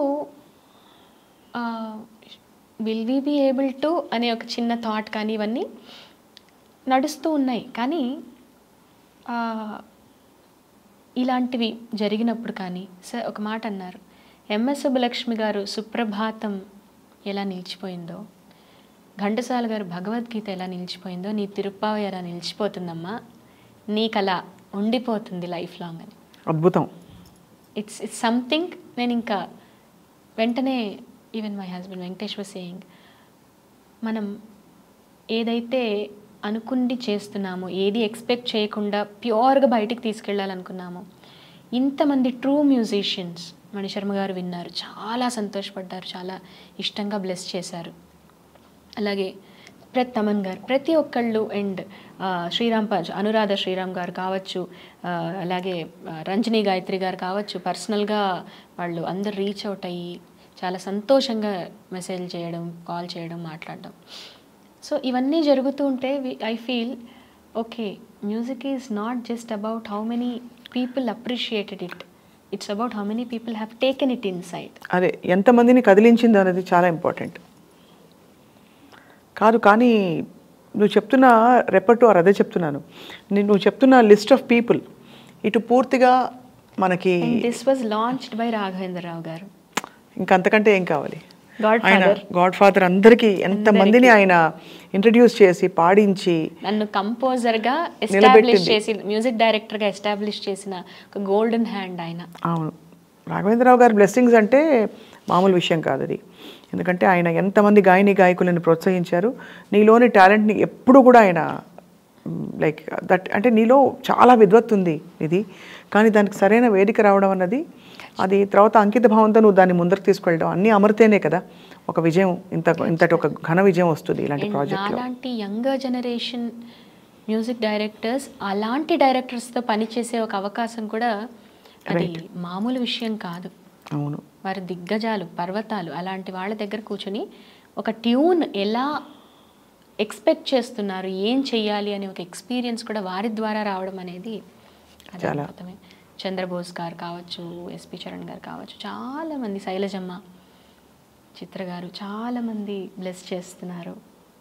will we be able to అనే ఒక చిన్న థాట్ కానీ ఇవన్నీ నడుస్తూ ఉన్నాయి కానీ ఆ, ఇలాంటివి జరిగినప్పుడు కానీ సార్ ఒక మాట అన్నారు ఎంఎస్ సుబ్బలక్ష్మి గారు సుప్రభాతం ఎలా నిలిచిపోయిందో ఘంటసాల గారు భగవద్గీత ఎలా నిలిచిపోయిందో నీ తిరుప్పావ ఎలా నిలిచిపోతుందమ్మా నీకు అలా ఉండిపోతుంది లైఫ్ లాంగ్ అని అద్భుతం ఇట్స్ ఇట్స్ సంథింగ్ నేను ఇంకా వెంటనే even my husband Venkateshwar saying మనం ఏదైతే అనుకుండి చేస్తున్నామో ఏది ఎక్స్పెక్ట్ చేయకుండా ప్యూర్గా బయటికి తీసుకెళ్ళాలనుకున్నామో ఇంతమంది ట్రూ మ్యూజిషియన్స్ మణిశర్మ గారు విన్నారు చాలా సంతోషపడ్డారు చాలా ఇష్టంగా బ్లెస్ చేశారు అలాగే ప్రతి తమన్ గారు ప్రతి ఒక్కళ్ళు అండ్ శ్రీరామ్ ప- అనురాధ శ్రీరామ్ గారు కావచ్చు ఆ, అలాగే ఆ, రంజని గాయత్రి గారు కావచ్చు పర్సనల్గా వాళ్ళు అందరు రీచ్ అవుట్ అయ్యి చాలా సంతోషంగా మెసేజ్ చేయడం కాల్ చేయడం మాట్లాడడం సో ఇవన్నీ జరుగుతూ ఉంటే I feel okay music is not just about how many people appreciated it it's about how many people have taken it inside అదే ఎంతమందిని కదిలించింది అనేది చాలా ఇంపార్టెంట్ కాదు కానీ నువ్వు చెప్తున్న రెపర్టుఆర్ అదే చెప్తున్నాను నేను నువ్వు చెప్తున్న లిస్ట్ ఆఫ్ పీపుల్ ఇటు పూర్తిగా మనకి and this was launched by Raghavendra Rao గారు ఇంకంతకంటే ఏం కావాలి Godfather. ఆయన గాడ్ ఫాదర్ అందరికీ ఎంతమందిని ఆయన ఇంట్రడ్యూస్ చేసి పాడించి నన్ను కంపోజర్గా ఎస్టాబ్లిష్ నిలబెట్టింది. చేసి మ్యూజిక్ డైరెక్టర్గా ఎస్టాబ్లిష్ చేసిన ఒక గోల్డెన్ హ్యాండ్ ఆయన అవును రాఘవేంద్రరావు గారి బ్లెస్సింగ్స్ అంటే మామూలు విషయం కాదు అది ఎందుకంటే ఆయన ఎంతమంది గాయని గాయకులను ప్రోత్సహించారు నీలోని టాలెంట్ని ఎప్పుడు కూడా ఆయన లైక్ దట్ అంటే నీలో చాలా విద్వత్తు ఉంది ఇది కానీ దానికి సరైన వేదిక రావడం అన్నది అది తర్వాత అంకిత భావంతో నువ్వు దాన్ని ముందరకు తీసుకెళ్ళడం అన్నీ అమరితేనే కదా ఒక విజయం ఇంత ఇంతటి ఒక ఘన విజయం వస్తుంది ఇలాంటి And ప్రాజెక్ట్లో నాలాంటి యంగర్ జనరేషన్ మ్యూజిక్ డైరెక్టర్స్ అలాంటి డైరెక్టర్స్తో పనిచేసే ఒక అవకాశం కూడా అది మామూలు విషయం కాదు అవును వారి దిగ్గజాలు పర్వతాలు అలాంటి వాళ్ళ దగ్గర కూర్చొని ఒక ట్యూన్ ఎలా ఎక్స్పెక్ట్ చేస్తున్నారు ఏం చెయ్యాలి అనే ఒక ఎక్స్పీరియన్స్ కూడా వారి ద్వారా రావడం అనేది అది చాలా. అద్భుతమే చంద్రబోస్ గారు కావచ్చు ఎస్పి చరణ్ గారు కావచ్చు చాలా మంది శైలజమ్మ చిత్ర గారు చాలా మంది బ్లెస్ చేస్తున్నారు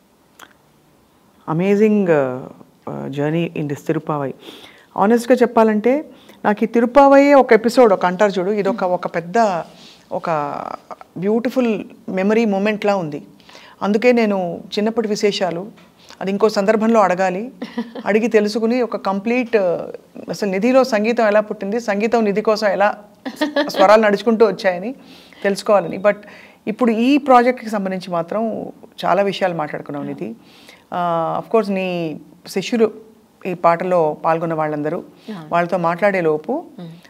amazing journey in this Tiruppavai ఆనెస్ట్గా చెప్పాలంటే నాకు ఈ తిరుపావయ్యే ఒక ఎపిసోడ్ ఒక అంటారు చూడు ఇది ఒక ఒక పెద్ద ఒక బ్యూటిఫుల్ మెమరీ మూమెంట్లా ఉంది అందుకే నేను చిన్నప్పటి విశేషాలు అది ఇంకో సందర్భంలో అడగాలి అడిగి తెలుసుకుని ఒక కంప్లీట్ అసలు నిధిలో సంగీతం ఎలా పుట్టింది సంగీతం నిధి కోసం ఎలా స్వరాలు నడుచుకుంటూ వచ్చాయని తెలుసుకోవాలని బట్ ఇప్పుడు ఈ ప్రాజెక్ట్కి సంబంధించి మాత్రం చాలా విషయాలు మాట్లాడుకున్నాం నిధి అఫ్ కోర్స్ నీ శిష్యులు ఈ పాటలో పాల్గొన్న వాళ్ళందరూ వాళ్ళతో మాట్లాడే లోపు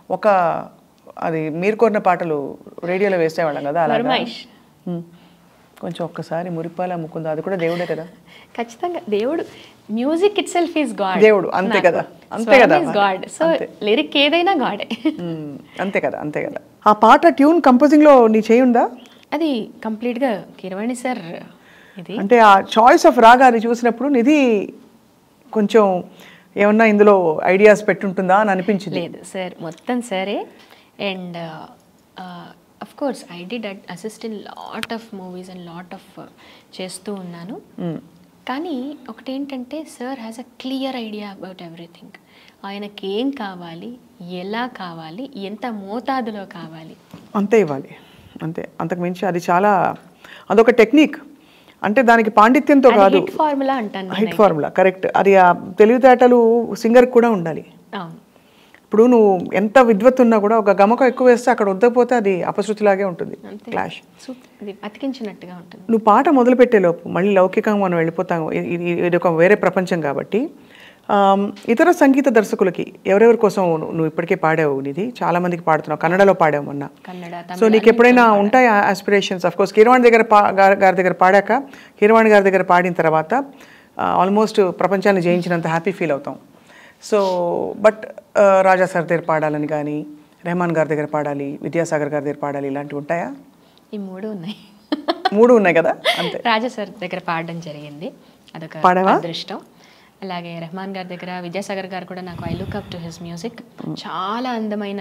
ఒక అది మీరు కోరిన పాటలు రేడియోలో వేసేవాళ్ళం కదా అలాగా ఫర్మాయిష్ ఉమ్. కొంచెం ఒక్కసారి మురిపాల ముకుందా అది కూడా దేవుడే కదా ఖచ్చితంగా దేవుడు music itself is God దేవుడు, అంతే కదా, అంతే కదా మరి. గాడ్ సో లిరిక్ ఏదైనా గాడే ఉమ్, అంతే కదా అంతే కదా ఆ పాట ట్యూన్ కంపోజింగ్లో నీ చేయి ఉందా అది కంప్లీట్గా కిరవాణి సార్ ఇది అంటే ఆ చాయిస్ ఆఫ్ రాగాన్ని చూసినప్పుడు నిధి కొంచెం ఏమన్నా ఇందులో ఐడియాస్ పెట్టుంటుందా అని అనిపించింది లేదు సార్ మొత్తం సరే and of course I did assist in lot of movies and lot of చేస్తూ ఉన్నాను ఉమ్, కానీ ఒకటేంటంటే sir has a clear idea about everything ఆయనకి ఏం కావాలి ఎలా కావాలి ఎంత మోతాదులో కావాలి అంతే ఇవ్వాలి అంతే అంతకు మించి అది చాలా అదొక టెక్నిక్ అంటే దానికి పాండిత్యంతో కాదు హిట్ ఫార్ములా అంటాను హిట్ ఫార్ములా కరెక్ట్ అది ఆ తెలివితేటలు సింగర్ కూడా ఉండాలి అవును ఇప్పుడు నువ్వు ఎంత విద్వత్ ఉన్నా కూడా ఒక గమకం ఎక్కువ వేస్తే అక్కడ వద్దకపోతే అది అపశృతిలాగే ఉంటుంది అంతే క్లాష్ సూప్- ఇది అతికించినట్టుగా ఉంటుంది నువ్వు పాట మొదలుపెట్టే లోపు మళ్ళీ లౌకికంగా మనం వెళ్ళిపోతాం ఇది- ఇది ఇది ఒక వేరే ప్రపంచం కాబట్టి ఆమ్, ఇతర సంగీత దర్శకులకి ఎవరెవరి కోసం నువ్వు నువ్వు ఇప్పటికే పాడావు ఇది చాలా మందికి పాడుతున్నావు కన్నడలో పాడావు మొన్న కన్నడ సో తమిళ నీకు ఎప్పుడైనా ఉంటాయి ఆస్పిరేషన్స్ అఫ్ కోర్స్ కిరవాణి దగ్గర పా గారి గారి దగ్గర పాడాక కిరవాణి గారి దగ్గర పాడిన తర్వాత ఆల్మోస్ట్ ప్రపంచాన్ని జయించినంత హ్యాపీ ఫీల్ అవుతాం సో బట్ రాజా సార్ దగ్గర పాడాలని కానీ రెహమాన్ గారి దగ్గర పాడాలి విద్యాసాగర్ గారి దగ్గర పాడాలి ఇలాంటివి ఉంటాయా ఈ మూడు ఉన్నాయి మూడు ఉన్నాయి కదా అంతే రాజా సార్ దగ్గర పాడడం జరిగింది అదొక పాడావా? అదృష్టం అలాగే రెహమాన్ గారి దగ్గర విద్యాసాగర్ గారు కూడా నాకు I look up to his music చాలా అందమైన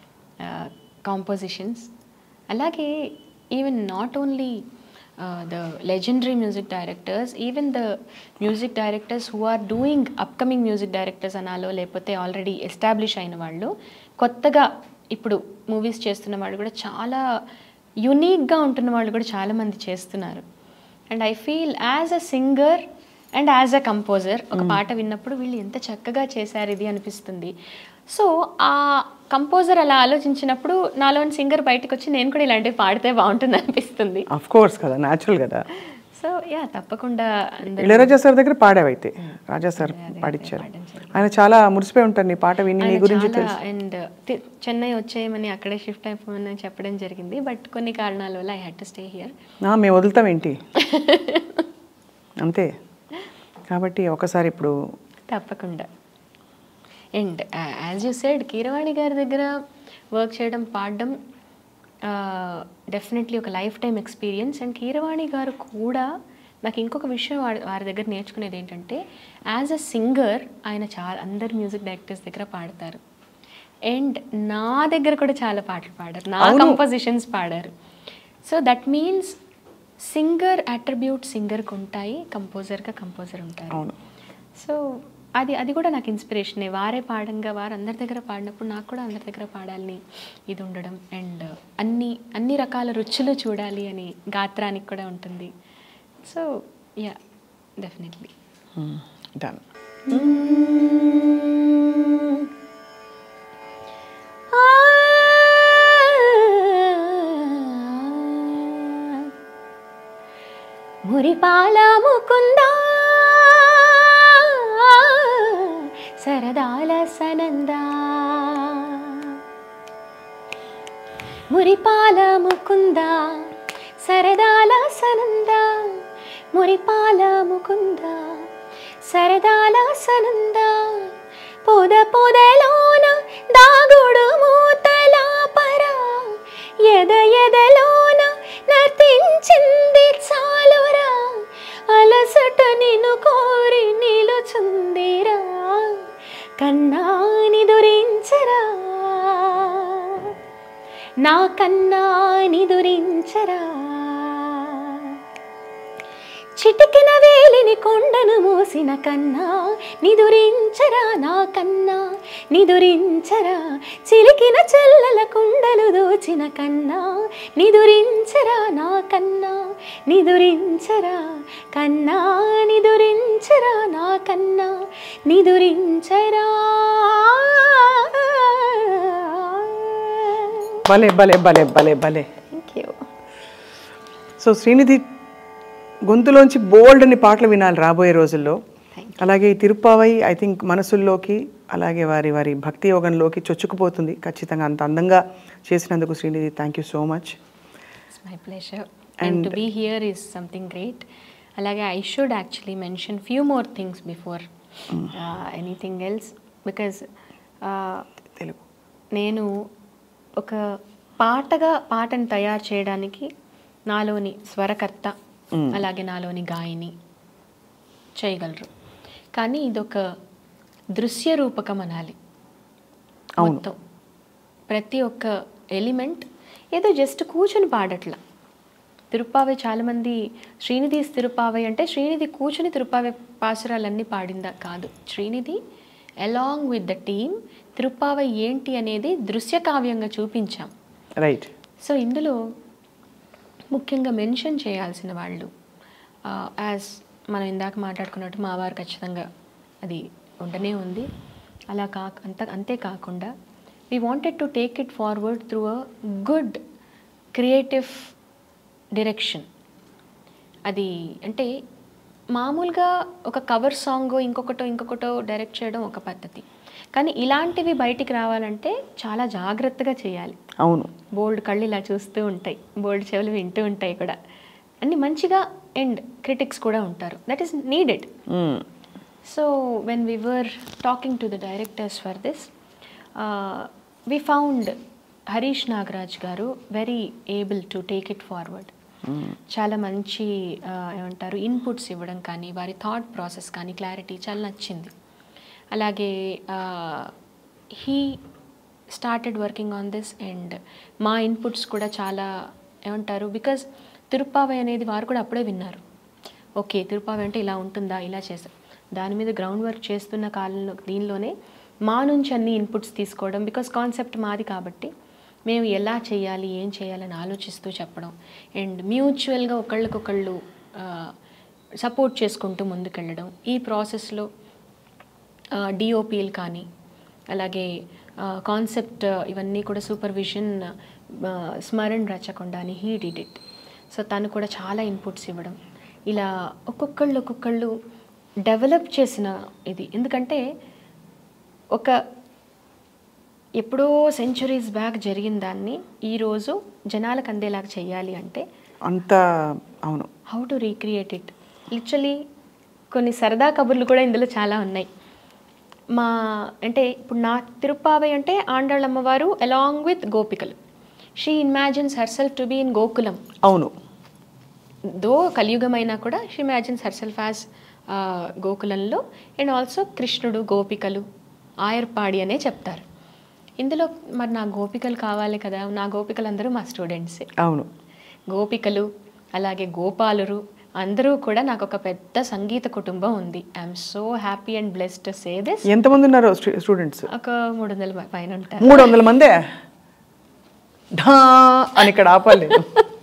కాంపోజిషన్స్ అలాగే even not only the legendary music directors even the music directors who are doing upcoming music directors అనాలో లేకపోతే ఆల్రెడీ ఎస్టాబ్లిష్ అయిన వాళ్ళు కొత్తగా ఇప్పుడు మూవీస్ చేస్తున్న వాళ్ళు కూడా చాలా యునీక్గా ఉంటున్న వాళ్ళు కూడా చాలామంది చేస్తున్నారు and I feel as a singer and as a composer ఒక పాట విన్నప్పుడు వీళ్ళు ఎంత చక్కగా చేశారు ఇది అనిపిస్తుంది సో ఆ కంపోజర్ అలా ఆలోచించినప్పుడు నాలోని సింగర్ బయటకు వచ్చి నేను కూడా ఇలాంటివి పాడితే బాగుంటుంది అనిపిస్తుంది అఫ్ కోర్స్ కదా న్యాచురల్ కదా సో యా తప్పకుండా అందరూ ఇళయరాజా సార్ దగ్గర పాడావైతే రాజా సార్ పాడిచ్చారు ఆయన చాలా మురిసిపోయి ఉంటారు నీ పాట విని నీ ఆయన గురించి చాలా అండ్ చెన్నై వచ్చేయమని అక్కడే షిఫ్ట్ అయిపోమని చెప్పడం జరిగింది బట్ కొన్ని కారణాల వల్ల I had to stay here ఆ, మేము వదులుతాం ఏంటి అంతే కాబట్టి ఒకసారి ఇప్పుడు తప్పకుండా and as you said Keeravani గారి దగ్గర వర్క్ చేయడం పాడడం డెఫినెట్లీ ఒక life time experience and Keeravani గారు కూడా నాకు ఇంకొక విషయం వారి వారి దగ్గర నేర్చుకునేది ఏంటంటే యాజ్ అ సింగర్ ఆయన చాలా అందరు మ్యూజిక్ డైరెక్టర్స్ దగ్గర పాడతారు అండ్ నా దగ్గర కూడా చాలా పాటలు పాడారు నా కంపోజిషన్స్ పాడారు so that means singer attribute సింగర్కి ఉంటాయి కంపోజర్గా కంపోజర్ ఉంటారు అవును సో అది అది కూడా నాకు ఇన్స్పిరేషనే వారే పాడంగా వారు అందరి దగ్గర పాడినప్పుడు నాకు కూడా అందరి దగ్గర పాడాలని ఇది ఉండడం అండ్ అన్ని అన్ని రకాల రుచులు చూడాలి అని గాత్రానికి కూడా ఉంటుంది సో యా డెఫినెట్లీ డన్ మురిపాల ముకుందా సరదాల సనందా మురిపాల ముకుందా సరదాల సనందా మురిపాల ముకుందా సరదాల సనందా పొద పొదలోన దాగుడు మూతల పరా ఎద ఎదలోన నర్తించింది చాలురా అలసట నిన్ను కోరి నిలుచుందిరా కన్నాని దురించరా నా కన్నాని దురించరా చిటికిన వేలిని కొండను మోసిన కన్నా నిదురించరా నా కన్నా నిదురించరా చిలికిన చెల్లల కుండలు దోచిన కన్నా నిదురించరా నా కన్నా నిదురించరా కన్నా నిదురించరా నా కన్నా నిదురించరా భలే భలే భలే భలే భలే థ్యాంక్ యూ సో శ్రీనిధి గొంతులోంచి బోల్డ్ అని పాటలు వినాలి రాబోయే రోజుల్లో థ్యాంక్ అలాగే ఈ తిరుప్పావై ఐ థింక్ మనసుల్లోకి అలాగే వారి వారి భక్తి యోగంలోకి చొచ్చుకుపోతుంది ఖచ్చితంగా అంత అందంగా చేసినందుకు Srinidhi thank you so much it's my pleasure and to be here is something great అలాగే I should actually mention few more things before anything else because Telugu నేను ఒక పాటగా పాటను తయారు చేయడానికి నాలోని స్వరకర్త అలాగే నాలోని గాయని చేయగలరు కానీ ఇదొక దృశ్య రూపకం అనాలి అవును. మొత్తం ప్రతి ఒక్క ఎలిమెంట్ ఏదో జస్ట్ కూర్చొని పాడట్లా తిరుప్పావై చాలామంది శ్రీనిధి తిరుప్పావై అంటే శ్రీనిధి కూర్చుని తిరుప్పావై పాసురాలన్నీ పాడిందా కాదు Srinidhi along with the team Tiruppavai ఏంటి అనేది దృశ్య కావ్యంగా చూపించాం రైట్ సో ఇందులో ముఖ్యంగా మెన్షన్ చేయాల్సిన వాళ్ళు యాజ్ మనం ఇందాక మాట్లాడుకున్నట్టు మా వారు ఖచ్చితంగా అది ఉండనే ఉంది అలా కా అంత అంతేకాకుండా we wanted to take it forward through a good creative direction అది అంటే మామూలుగా ఒక కవర్ సాంగ్ ఇంకొకటో ఇంకొకటో డైరెక్ట్ చేయడం ఒక పద్ధతి కానీ ఇలాంటివి బయటికి రావాలంటే చాలా జాగ్రత్తగా చేయాలి అవును బోల్డ్ కళ్ళు ఇలా చూస్తూ ఉంటాయి బోల్డ్ చెవులు వింటూ ఉంటాయి కూడా అన్ని మంచిగా అండ్ క్రిటిక్స్ కూడా ఉంటారు that is needed hmm. So when we were talking to the directors for this we found Harish Nagaraj garu very able to take it forward చాలా మంచి ఆ, ఏమంటారు ఇన్పుట్స్ ఇవ్వడం కానీ వారి థాట్ ప్రాసెస్ కానీ క్లారిటీ చాలా నచ్చింది అలాగే he started working on this and మా ఇన్పుట్స్ కూడా చాలా ఏమంటారు బికాజ్ తిరుప్పావై అనేది వారు కూడా అప్పుడే విన్నారు ఓకే తిరుపావి అంటే ఇలా ఉంటుందా ఇలా చేసాం దాని మీద గ్రౌండ్ వర్క్ చేస్తున్న కాలంలో దీనిలోనే మా నుంచి అన్ని ఇన్పుట్స్ తీసుకోవడం బికాస్ కాన్సెప్ట్ మాది కాబట్టి మేము ఎలా చేయాలి ఏం చేయాలని ఆలోచిస్తూ చెప్పడం అండ్ మ్యూచువల్గా ఒకళ్ళకొకళ్ళు సపోర్ట్ చేసుకుంటూ ముందుకెళ్ళడం ఈ ప్రాసెస్లో డిఓపిఎల్ కానీ అలాగే కాన్సెప్ట్ ఇవన్నీ కూడా సూపర్విజన్ స్మరణ్ రచకొండ అని హీ డిడ్ ఇట్ సో తను కూడా చాలా ఇన్పుట్స్ ఇవ్వడం ఇలా ఒక్కొక్కళ్ళు ఒక్కొక్కళ్ళు డెవలప్ చేసిన ఇది ఎందుకంటే ఒక ఎప్పుడో సెంచురీస్ బ్యాక్ జరిగిన దాన్ని ఈరోజు జనాలకు అందేలాగా చేయాలి అంటే అంత అవును how to recreate it literally కొన్ని సరదా కబుర్లు కూడా ఇందులో చాలా ఉన్నాయి మా అంటే ఇప్పుడు నా తిరుప్పావై అంటే ఆండాళ్ళమ్మవారు అలాంగ్ విత్ గోపికలు she imagines herself to be in Gokulam అవును దో కలియుగమైనా కూడా she imagines herself as గోకులంలో అండ్ ఆల్సో కృష్ణుడు గోపికలు ఆయర్పాడి అనే చెప్తారు ఇందులో మరి నా గోపికలు కావాలి కదా నా గోపికలు అందరూ మా స్టూడెంట్సే అవును గోపికలు అలాగే గోపాలురు అందరూ కూడా నాకు ఒక పెద్ద సంగీత కుటుంబం ఉంది I'm so happy and blessed to say this ఎంతమంది ఉన్నారు స్టూడెంట్స్ ఒక మూడు వందల పై- పైన ఉంటారు మూడు వందల మందే ఢా అని ఇక్కడ ఆపలేదు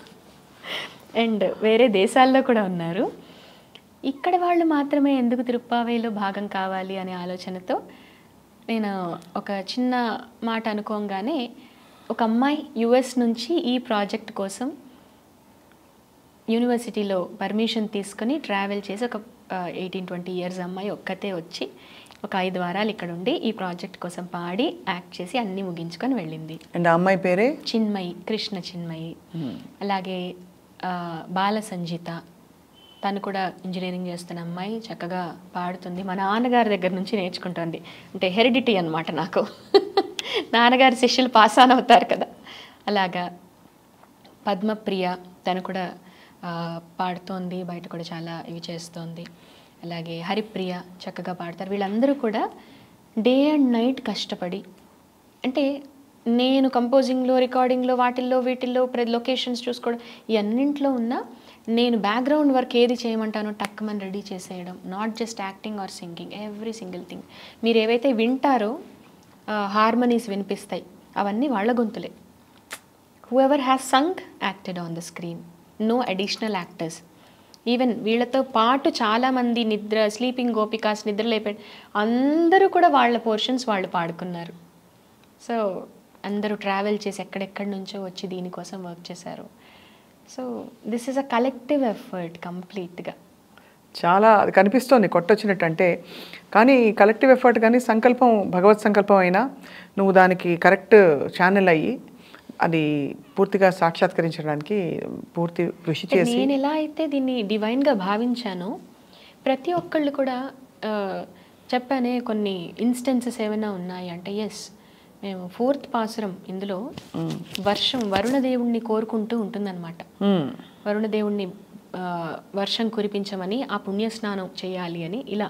అండ్ వేరే దేశాల్లో కూడా ఉన్నారు ఇక్కడ వాళ్ళు మాత్రమే ఎందుకు తిరుప్పావేలో భాగం కావాలి అనే ఆలోచనతో నేను ఒక చిన్న మాట అనుకోగానే ఒక అమ్మాయి యుఎస్ నుంచి ఈ ప్రాజెక్ట్ కోసం యూనివర్సిటీలో పర్మిషన్ తీసుకొని ట్రావెల్ చేసి ఒక ఎయిటీన్ ట్వంటీ ఇయర్స్ అమ్మాయి ఒక్కతే వచ్చి ఒక ఐదు వారాలు ఇక్కడ ఉండి ఈ ప్రాజెక్ట్ కోసం పాడి యాక్ట్ చేసి అన్నీ ముగించుకొని వెళ్ళింది అండ్ ఆ అమ్మాయి పేరే చిన్మయి కృష్ణ చిన్మయి అలాగే ఆ, బాల సంజిత తను కూడా ఇంజనీరింగ్ చేస్తున్న అమ్మాయి చక్కగా పాడుతుంది మా నాన్నగారి దగ్గర నుంచి నేర్చుకుంటుంది అంటే హెరిడిటీ అన్నమాట నాకు నాన్నగారి శిష్యులు పాస్ ఆన్ అవుతారు కదా అలాగా పద్మప్రియ తను కూడా ఆ, పాడుతోంది బయట కూడా చాలా ఇవి చేస్తోంది అలాగే హరిప్రియ చక్కగా పాడతారు వీళ్ళందరూ కూడా డే అండ్ నైట్ కష్టపడి అంటే నేను కంపోజింగ్లో రికార్డింగ్లో వాటిల్లో వీటిల్లో ప్రతి లొకేషన్స్ చూసుకోవడం ఈ అన్నింట్లో ఉన్న నేను బ్యాక్గ్రౌండ్ వర్క్ ఏది చేయమంటానో టక్కుమని రెడీ చేసేయడం not just acting or singing every single thing మీరు ఏవైతే వింటారో హార్మనీస్ వినిపిస్తాయి అవన్నీ వాళ్ళ గొంతులే whoever has sung acted on the screen no additional actors even వీళ్ళతో పాటు చాలామంది నిద్ర స్లీపింగ్ గోపికాస్ నిద్ర లేపే అందరూ కూడా వాళ్ళ పోర్షన్స్ వాళ్ళు పాడుకున్నారు సో అందరూ ట్రావెల్ చేసి ఎక్కడెక్కడి నుంచో వచ్చి దీనికోసం వర్క్ చేశారు so this is a collective effort కంప్లీట్గా చాలా అది కనిపిస్తోంది కొట్టొచ్చినట్టు అంటే కానీ కలెక్టివ్ ఎఫర్ట్ కానీ సంకల్పం భగవత్ సంకల్పం అయినా నువ్వు దానికి కరెక్ట్ ఛానల్ అయ్యి అది పూర్తిగా సాక్షాత్కరించడానికి పూర్తి కృషి చేసి నేను ఎలా అయితే దీన్ని డివైన్గా భావించానో ప్రతి ఒక్కళ్ళు కూడా ఆ, చెప్పానే కొన్ని ఇన్స్టెన్సెస్ ఏమైనా ఉన్నాయి అంటే ఎస్ మేము ఫోర్త్ పాసురం ఇందులో వర్షం వరుణదేవుణ్ణి కోరుకుంటూ ఉంటుందన్నమాట మ్మ్. వరుణదేవుణ్ణి ఆ, వర్షం కురిపించమని ఆ పుణ్యస్నానం చేయాలి అని ఇలా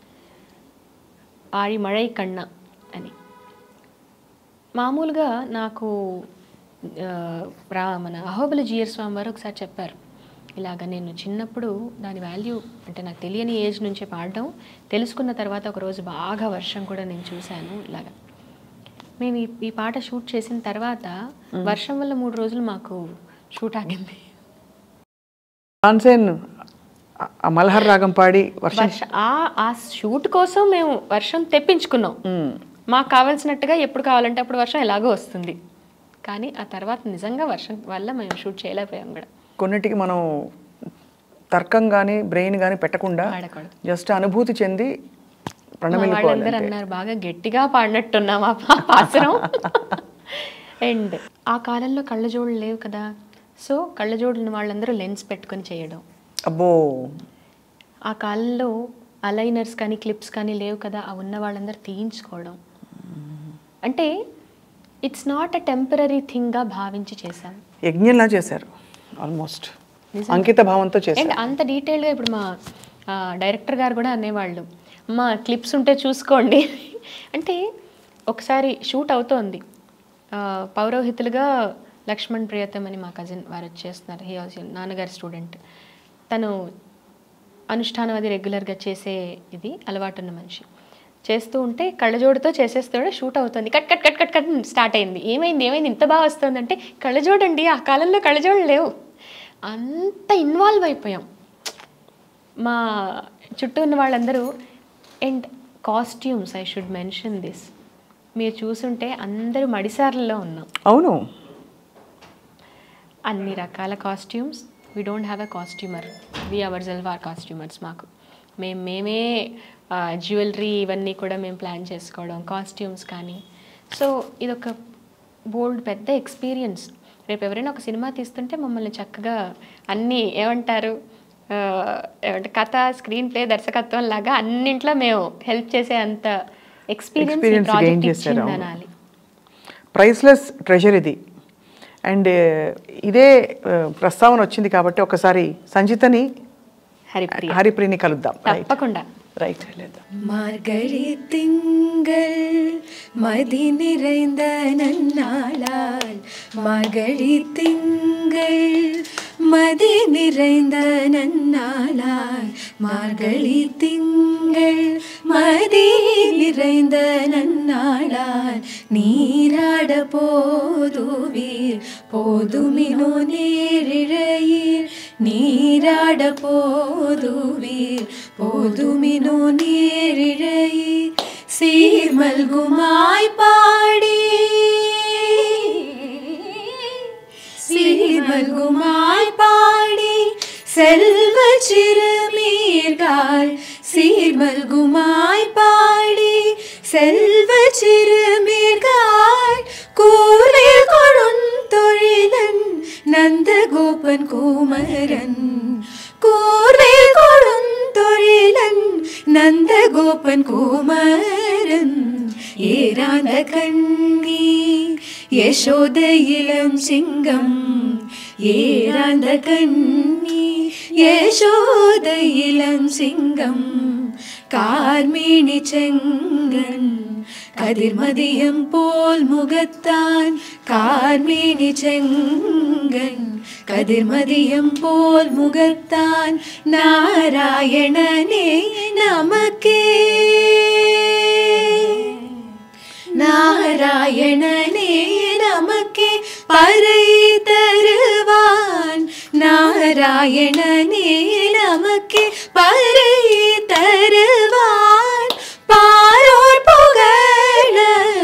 ఆడి మഴை కన్న అని మామూలుగా నాకు ఆ, రా మన అహోబల జియర్ స్వామి వారు ఒకసారి చెప్పారు ఇలాగ నేను చిన్నప్పుడు దాని వాల్యూ అంటే నాకు తెలియని ఏజ్ నుంచే పాడడం తెలుసుకున్న తర్వాత ఒకరోజు బాగా వర్షం కూడా నేను చూశాను ఇలాగా మేము ఈ ఈ పాట షూట్ చేసిన తర్వాత వర్షం వల్ల మూడు రోజులు మాకు షూట్ ఆగింది తాన్సేన్ ఆ మల్హర్ రాగం పాడి వర్షం వర్ష ఆ ఆ షూట్ కోసం మేము వర్షం తెప్పించుకున్నాం మ్మ్. మాకు కావాల్సినట్టుగా ఎప్పుడు కావాలంటే అప్పుడు వర్షం ఎలాగో వస్తుంది కానీ ఆ తర్వాత నిజంగా వర్షం వల్ల మేము షూట్ చేయలేకపోయాం కూడా కొన్నిటికి మనం తర్కం కానీ బ్రెయిన్ కానీ పెట్టకుండా పాడకూడదు జస్ట్ అనుభూతి చెంది మా ప్రణమిల్లిపోవాలి వాళ్ళందరూ అన్నారు బాగా గట్టిగా పాడినట్టున్నాం ఆ పా- పాసరం అండ్ ఆ కాలంలో కళ్ళజోళ్ళు లేవు కదా సో కళ్ళజోళ్ళు ఉన్న వాళ్ళందరూ లెన్స్ పెట్టుకొని చేయడం అబ్బో ఆ కాలంలో అలైనర్స్ కానీ క్లిప్స్ కానీ లేవు కదా ఆ ఉన్న వాళ్ళందరూ తీయించుకోవడం అంటే ఇట్స్ నాట్ అ టెంపరీ థింగ్గా భావించి చేశాం యజ్ఞంలా చేశారు ఆల్మోస్ట్ అంకిత భావంతో చేశారు అండ్ అంత డీటెయిల్గా ఇప్పుడు మా ఆ, డైరెక్టర్ గారు కూడా అనేవాళ్ళు మా క్లిప్స్ ఉంటే చూసుకోండి అంటే ఒకసారి షూట్ అవుతోంది ఆ, పౌరోహితులుగా లక్ష్మణ్ ప్రియతం అని మా కజిన్ వారు వచ్చేస్తున్నారు హీ వాజ్ నాన్నగారి స్టూడెంట్ తను అనుష్ఠానం అది రెగ్యులర్గా చేసే ఇది అలవాటున్న మనిషి చేస్తూ ఉంటే కళ్ళజోడుతో చేసేస్తాడు షూట్ అవుతుంది cut cut cut cut cut start అయింది ఏమైంది ఏమైంది ఇంత బాగా వస్తుందంటే కళ్ళజోడండి ఆ కాలంలో కళ్ళజోడు లేవు అంత ఇన్వాల్వ్ అయిపోయాం మా చుట్టూ ఉన్న వాళ్ళందరూ and costumes I should mention this మీరు చూసుంటే అందరూ మడిసార్లలో ఉన్నాం అవును అన్ని రకాల costumes we don't have a costumer we ourselves are costumers మాకు మేము మేమే జ్యువెలరీ ఇవన్నీ కూడా మేము ప్లాన్ చేసుకోవడం కాస్ట్యూమ్స్ కానీ సో ఇదొక బోల్డ్ పెద్ద ఎక్స్పీరియన్స్ రేపు ఎవరైనా ఒక సినిమా తీస్తుంటే మమ్మల్ని చక్కగా అన్నీ ఏమంటారు ఆ, ఏమంటే కథ స్క్రీన్ ప్లే దర్శకత్వం లాగా అన్నింట్లో మేము హెల్ప్ చేసే అంత Experience ఎక్స్పీరియన్స్ gain ప్రాజెక్ట్ చేశారు, ఇచ్చింది అవును. అనాలి ప్రైస్లెస్ ట్రెజర్ ఇది అండ్ ఇదే ఆ, ప్రస్తావన వచ్చింది కాబట్టి ఒకసారి సంజితని హరిప్రియ హరిప్రిని కలుద్దాం రైట్ తప్పకుండా రైట్ వెళ్ళేద్దాం மார்கழி திங்கள் மதி நிறைந்த நன்னாளால் மார்கழி திங்கள் மதி நிறைந்த நன்னாளால் மார்கழி திங்கள் மதி நிறைந்த நன்னாளால் நீராட போதுவீர் போதுமினோ நேரிழையீர் நீராட போதுவீர் போதுமினோ நேரிழையீர் சீர்மல்குமாய் பாடி சீர்மல்குமாய் பாடி செல்வ சிறுமீர்கால் சீர்மல்குமாய் பாடி செல்வ சிறுமீர்கால் கூரில் கொழுந்தொழிலன் நந்தகோபன் குமரன் கூரில் கொழுந்தொழிலன் நந்தகோபன் குமரன் ஏராந்த கண்ணி யசோத இளம் சிங்கம் ஏராந்த கண்ணி யசோத இளம் சிங்கம் கார்மேனி செங்கன் கதிர்மதியம் போல் முகத்தான் கார்மேனி செங்கன் கதிர்மதியம் போல் முகத்தான் நாராயணனே நமக்கே நாராயணனே நமக்கே பறை தருவான் நாராயணனே நமக்கே பறை தருவான் பாரோர் புகழ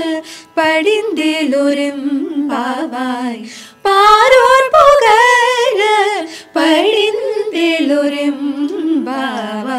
படிந்தேலொரும்பாவாய் பாரோர் புகழ படிந்தேலொரும்பாவாய்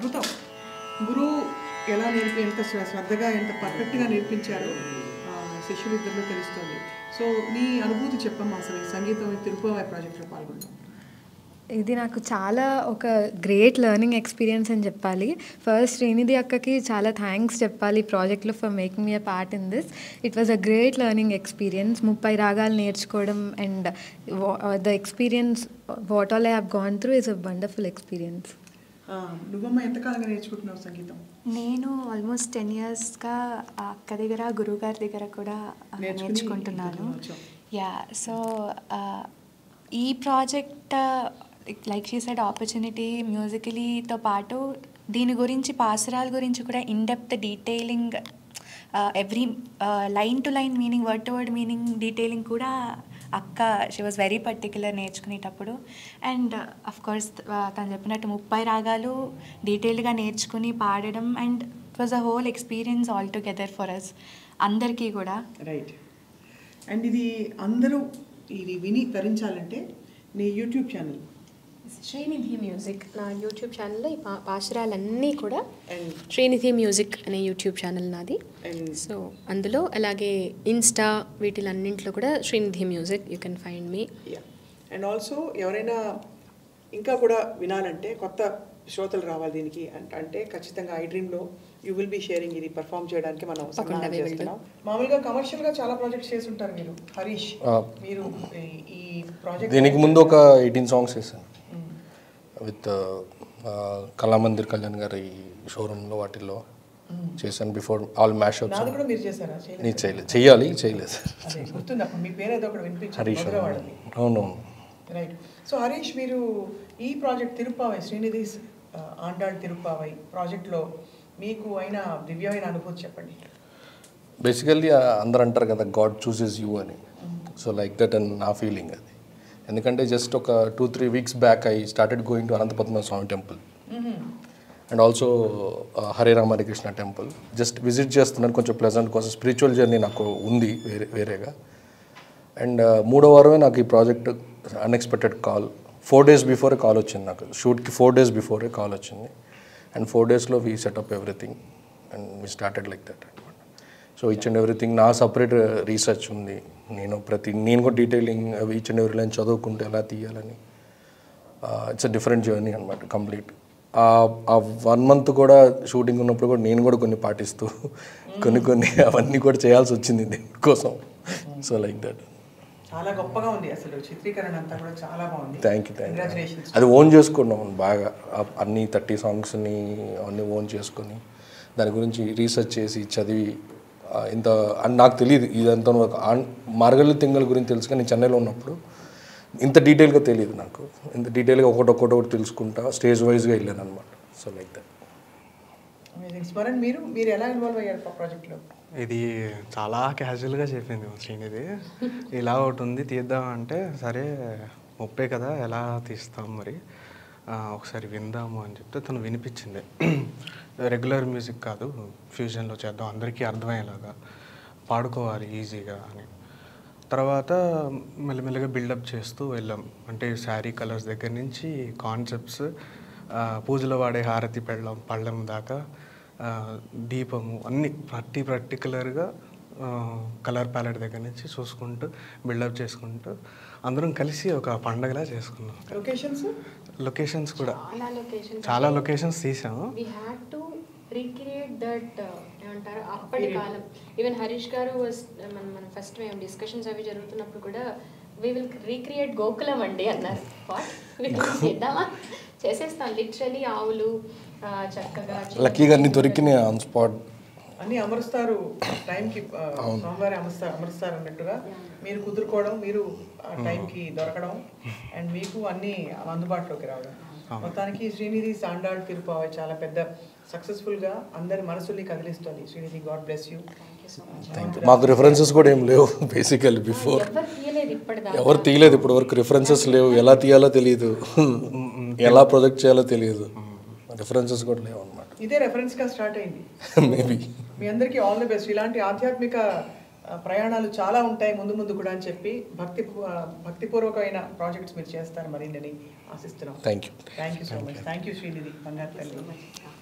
అద్భుతం గురువు ఎలా నేర్పి ఎంత శ్ర- శ్రద్ధగా ఎంత పర్ఫెక్ట్గా నేర్పించారో ఆ, శిష్యులు ఇద్దరిలో తెలుస్తుంది సో నీ అనుభూతి చెప్పమ్మా అసలు ఈ సంగీతం ఈ తిరుపతి ప్రాజెక్ట్లో పాల్గొంటాం ఇది నాకు చాలా ఒక గ్రేట్ లెర్నింగ్ ఎక్స్పీరియన్స్ అని చెప్పాలి ఫస్ట్ శ్రీనిధి అక్కకి చాలా థ్యాంక్స్ చెప్పాలి ఈ ప్రాజెక్ట్లో for making me a part in this it was a great learning experience ముప్పై రాగాలు నేర్చుకోవడం and the experience what all I have gone through is a wonderful experience ఆ, నువ్వమ్మ ఎంతకాలంగా నేర్చుకుంటున్నావు సంగీతం నేను ఆల్మోస్ట్ టెన్ ఇయర్స్గా అక్క దగ్గర గురువు గారి దగ్గర కూడా ఆ, నేర్చుకుని నేర్చుకుంటున్నాను ఇక్కడికి వచ్చావు. యా సో ఈ project like she side opportunity మ్యూజికలీతో పాటు దీని గురించి పాసరాల గురించి కూడా in depth detailing every line to line meaning word to word meaning detailing కూడా అక్క షీ వాజ్ వెరీ పర్టికులర్ నేర్చుకునేటప్పుడు అండ్ అఫ్ కోర్స్ తను చెప్పినట్టు ముప్పై రాగాలు డీటెయిల్గా నేర్చుకుని పాడడం and it was a whole experience all together for us అందరికీ కూడా రైట్ అండ్ ఇది అందరూ ఇది విని తరించాలంటే నీ యూట్యూబ్ ఛానల్ శ్రీనిధి మ్యూజిక్ నా యూట్యూబ్ ఛానల్లో ఈ పా- పాశురాలన్నీ కూడా అండ్ శ్రీనిధి మ్యూజిక్ అనే యూట్యూబ్ ఛానల్ నాది అండ్ సో అందులో అలాగే ఇన్స్టా వీటిలన్నింటిలో కూడా Srinidhi music you can find me yeah and also ఎవరైనా ఇంకా కూడా వినాలంటే కొత్త శ్రోతలు రావాలి దీనికి అంట- అంటే ఖచ్చితంగా ఐ డ్రీమ్లో యూ విల్ బి షేరింగ్ ఇది పర్ఫామ్ చేయడానికి మనం తప్పకుండా సన్నాహాలు we will do. చేస్తున్నాం మామూలుగా కమర్షియల్ గా చాలా ప్రాజెక్ట్స్ చేసి ఉంటారు మీరు హరీష్ ఆ. మీరు ఈ- ఈ ప్రాజెక్ట్ దీనికి ముందు ఒక ఎయిటీన్ సాంగ్స్ చేశాను విత్ కళామందిర్ కళ్యాణ్ గారి షోరూంలో వాటిల్లో చేశాను బిఫోర్ ఆల్ మ్యాష్ నాది కూడా మీరు చేశారా చేయలేదు నేను చేయలేదు చెయ్యాలి చేయలేదు అదే గుర్తుంది అప్పుడు మీ పేరు ఏదో ఒకటి వినిపించారు హరీష్ మధుర వాళ్ళది అవునవును రైట్ సో హరీష్ మీరు ఈ ప్రాజెక్ట్ తిరుపావై శ్రీనిధి ఆ, ఆండాళ్ తిరుపావై ప్రాజెక్ట్లో మీకు అయిన దివ్యమైన అనుభూతి చెప్పండి బేసికల్లీ అందరు అంటారు కదా గాడ్ చూసెస్ యూ అని సో లైక్ దట్ అండ్ నా ఫీలింగ్ అది ఎందుకంటే జస్ట్ ఒక two three weeks back I started going to Anantapadma Swami temple and also Hare Rama Hare Krishna temple just visit చేస్తున్నాను కొంచెం ప్లెజెంట్ కోసం స్పిరిచువల్ జర్నీ నాకు ఉంది వేరే వేరేగా అండ్ మూడో వారమే నాకు ఈ project unexpected call four days బిఫోరే కాల్ వచ్చింది నాకు షూట్కి ఫోర్ డేస్ బిఫోరే కాల్ వచ్చింది అండ్ ఫోర్ డేస్లో we set up everything and we started like that అనమాట సో ఈచ్ అండ్ ఎవ్రీథింగ్ నా సపరేట్ రీసెర్చ్ ఉంది నేను ప్రతి నేను కూడా detailing each and every line చదువుకుంటే ఎలా తీయాలని ఇట్స్ అ డిఫరెంట్ జర్నీ అనమాట కంప్లీట్ ఆ వన్ మంత్ కూడా షూటింగ్ ఉన్నప్పుడు కూడా నేను కూడా కొన్ని పాటిస్తూ కొన్ని కొన్ని అవన్నీ కూడా చేయాల్సి వచ్చింది దీనికోసం సో లైక్ దట్ చాలా గొప్పగా ఉంది అసలు చిత్రీకరణ అంతా కూడా చాలా బాగుంది thank you thank you congratulations అది ఓన్ చేసుకున్నాం బాగా ఆ- అన్ని థర్టీ సాంగ్స్ని అన్నీ ఓన్ చేసుకొని దాని గురించి రీసెర్చ్ చేసి చదివి ఆ, ఇంత అని నాకు తెలియదు ఇదంతా ఒక ఆన్- మార్గల్లి తింగల్ గురించి తెలుసు కానీ నేను చెన్నైలో ఉన్నప్పుడు ఇంత డీటెయిల్గా తెలియదు నాకు ఇంత డీటెయిల్గా ఒకటి ఒకటి ఒకటి తెలుసుకుంటా స్టేజ్ వైజ్గా వెళ్ళాను అనమాట so like that amazing Smaran మీరు మీరు ఎలా ఇన్వాల్వ్ అయ్యారు ఆ ప్రాజెక్ట్లో ఇది చాలా క్యాజువల్గా చెప్పింది మా శ్రీనిధి ఇలా ఒకటి ఉంది తీద్దాం అంటే సరే ముప్పే కదా ఎలా తీస్తాం మరి ఆ, ఒకసారి విందాము అని చెప్తే తను వినిపించింది రెగ్యులర్ మ్యూజిక్ కాదు ఫ్యూజన్లో చేద్దాం అందరికీ అర్థమయ్యేలాగా పాడుకోవాలి ఈజీగా అని తర్వాత మెల్లమెల్లగా బిల్డప్ చేస్తూ వెళ్ళాం అంటే శారీ కలర్స్ దగ్గర నుంచి కాన్సెప్ట్స్ పూజలో వాడే హారతి పెళ్ళం పళ్ళెం దాకా ఆ, దీపము అన్ని ప్రతి పర్టికులర్గా కలర్ ప్యాలెట్ దగ్గర నుంచి చూసుకుంటూ బిల్డప్ చేసుకుంటూ అందరం కలిసి ఒక పండగలా చేసుకున్నాం లొకేషన్స్ లొకేషన్స్ కూడా చాలా లొకేషన్స్ చాలా లొకేషన్స్ తీసాము we had to recreate that ఏమంటారు అప్పటి కాలం ఈవెన్ హరీష్ గారు was మన మన ఫస్ట్ మేము డిస్కషన్స్ అవి జరుగుతున్నప్పుడు కూడా వీ విల్ రీక్రియేట్ గోకులం అండి అన్నారు వాట్ చేద్దామా చేసేస్తాం లిటరలీ ఆవులు ఆ, చక్కగా చిన్న లక్కీగా అన్ని దొరికినాయి ఆన్ స్పాట్ అన్ని అమరుస్తారు టైంకి సోమవారం అమరుస్తారు అమరుస్తారు అన్నట్టుగా మీరు కుదురుకోవడం మీరు ఆ టైంకి దొరకడం అండ్ మీకు అన్ని అందుబాటులోకి రావడం మొత్తానికి శ్రీనిధి సాండాళ్ తిరుపావై చాలా పెద్ద సక్సెస్ఫుల్ గా అందరి మనసుల్ని కదిలిస్తుంది శ్రీనిధి గాడ్ బ్లెస్ యూ మాకు రిఫరెన్సెస్ కూడా ఏం లేవు బేసికల్లీ బిఫోర్ ఎవరు తీయలేదు ఇప్పటిదాకా ఎవరు తీయలేదు ఇప్పటి వరకు రిఫరెన్సెస్ లేవు ఎలా తీయాలో తెలియదు ఎలా ప్రొజెక్ట్ చేయాలో తెలియదు రిఫరెన్సెస్ కూడా లేవు అనమాట ఇదే రెఫరెన్స్ గా స్టార్ట్ అయింది మేబీ మీ అందరికీ ఆల్ ది బెస్ట్ ఇలాంటి ఆధ్యాత్మిక ఆ, ప్రయాణాలు చాలా ఉంటాయి ముందు ముందు కూడా అని చెప్పి భక్తి ఆ, భక్తిపూర్వకమైన ప్రాజెక్ట్స్ మీరు చేస్తారు మరిన్ని ఆశిస్తున్నాం thank you thank you so much thank you Srinidhi బంగారు తల్లి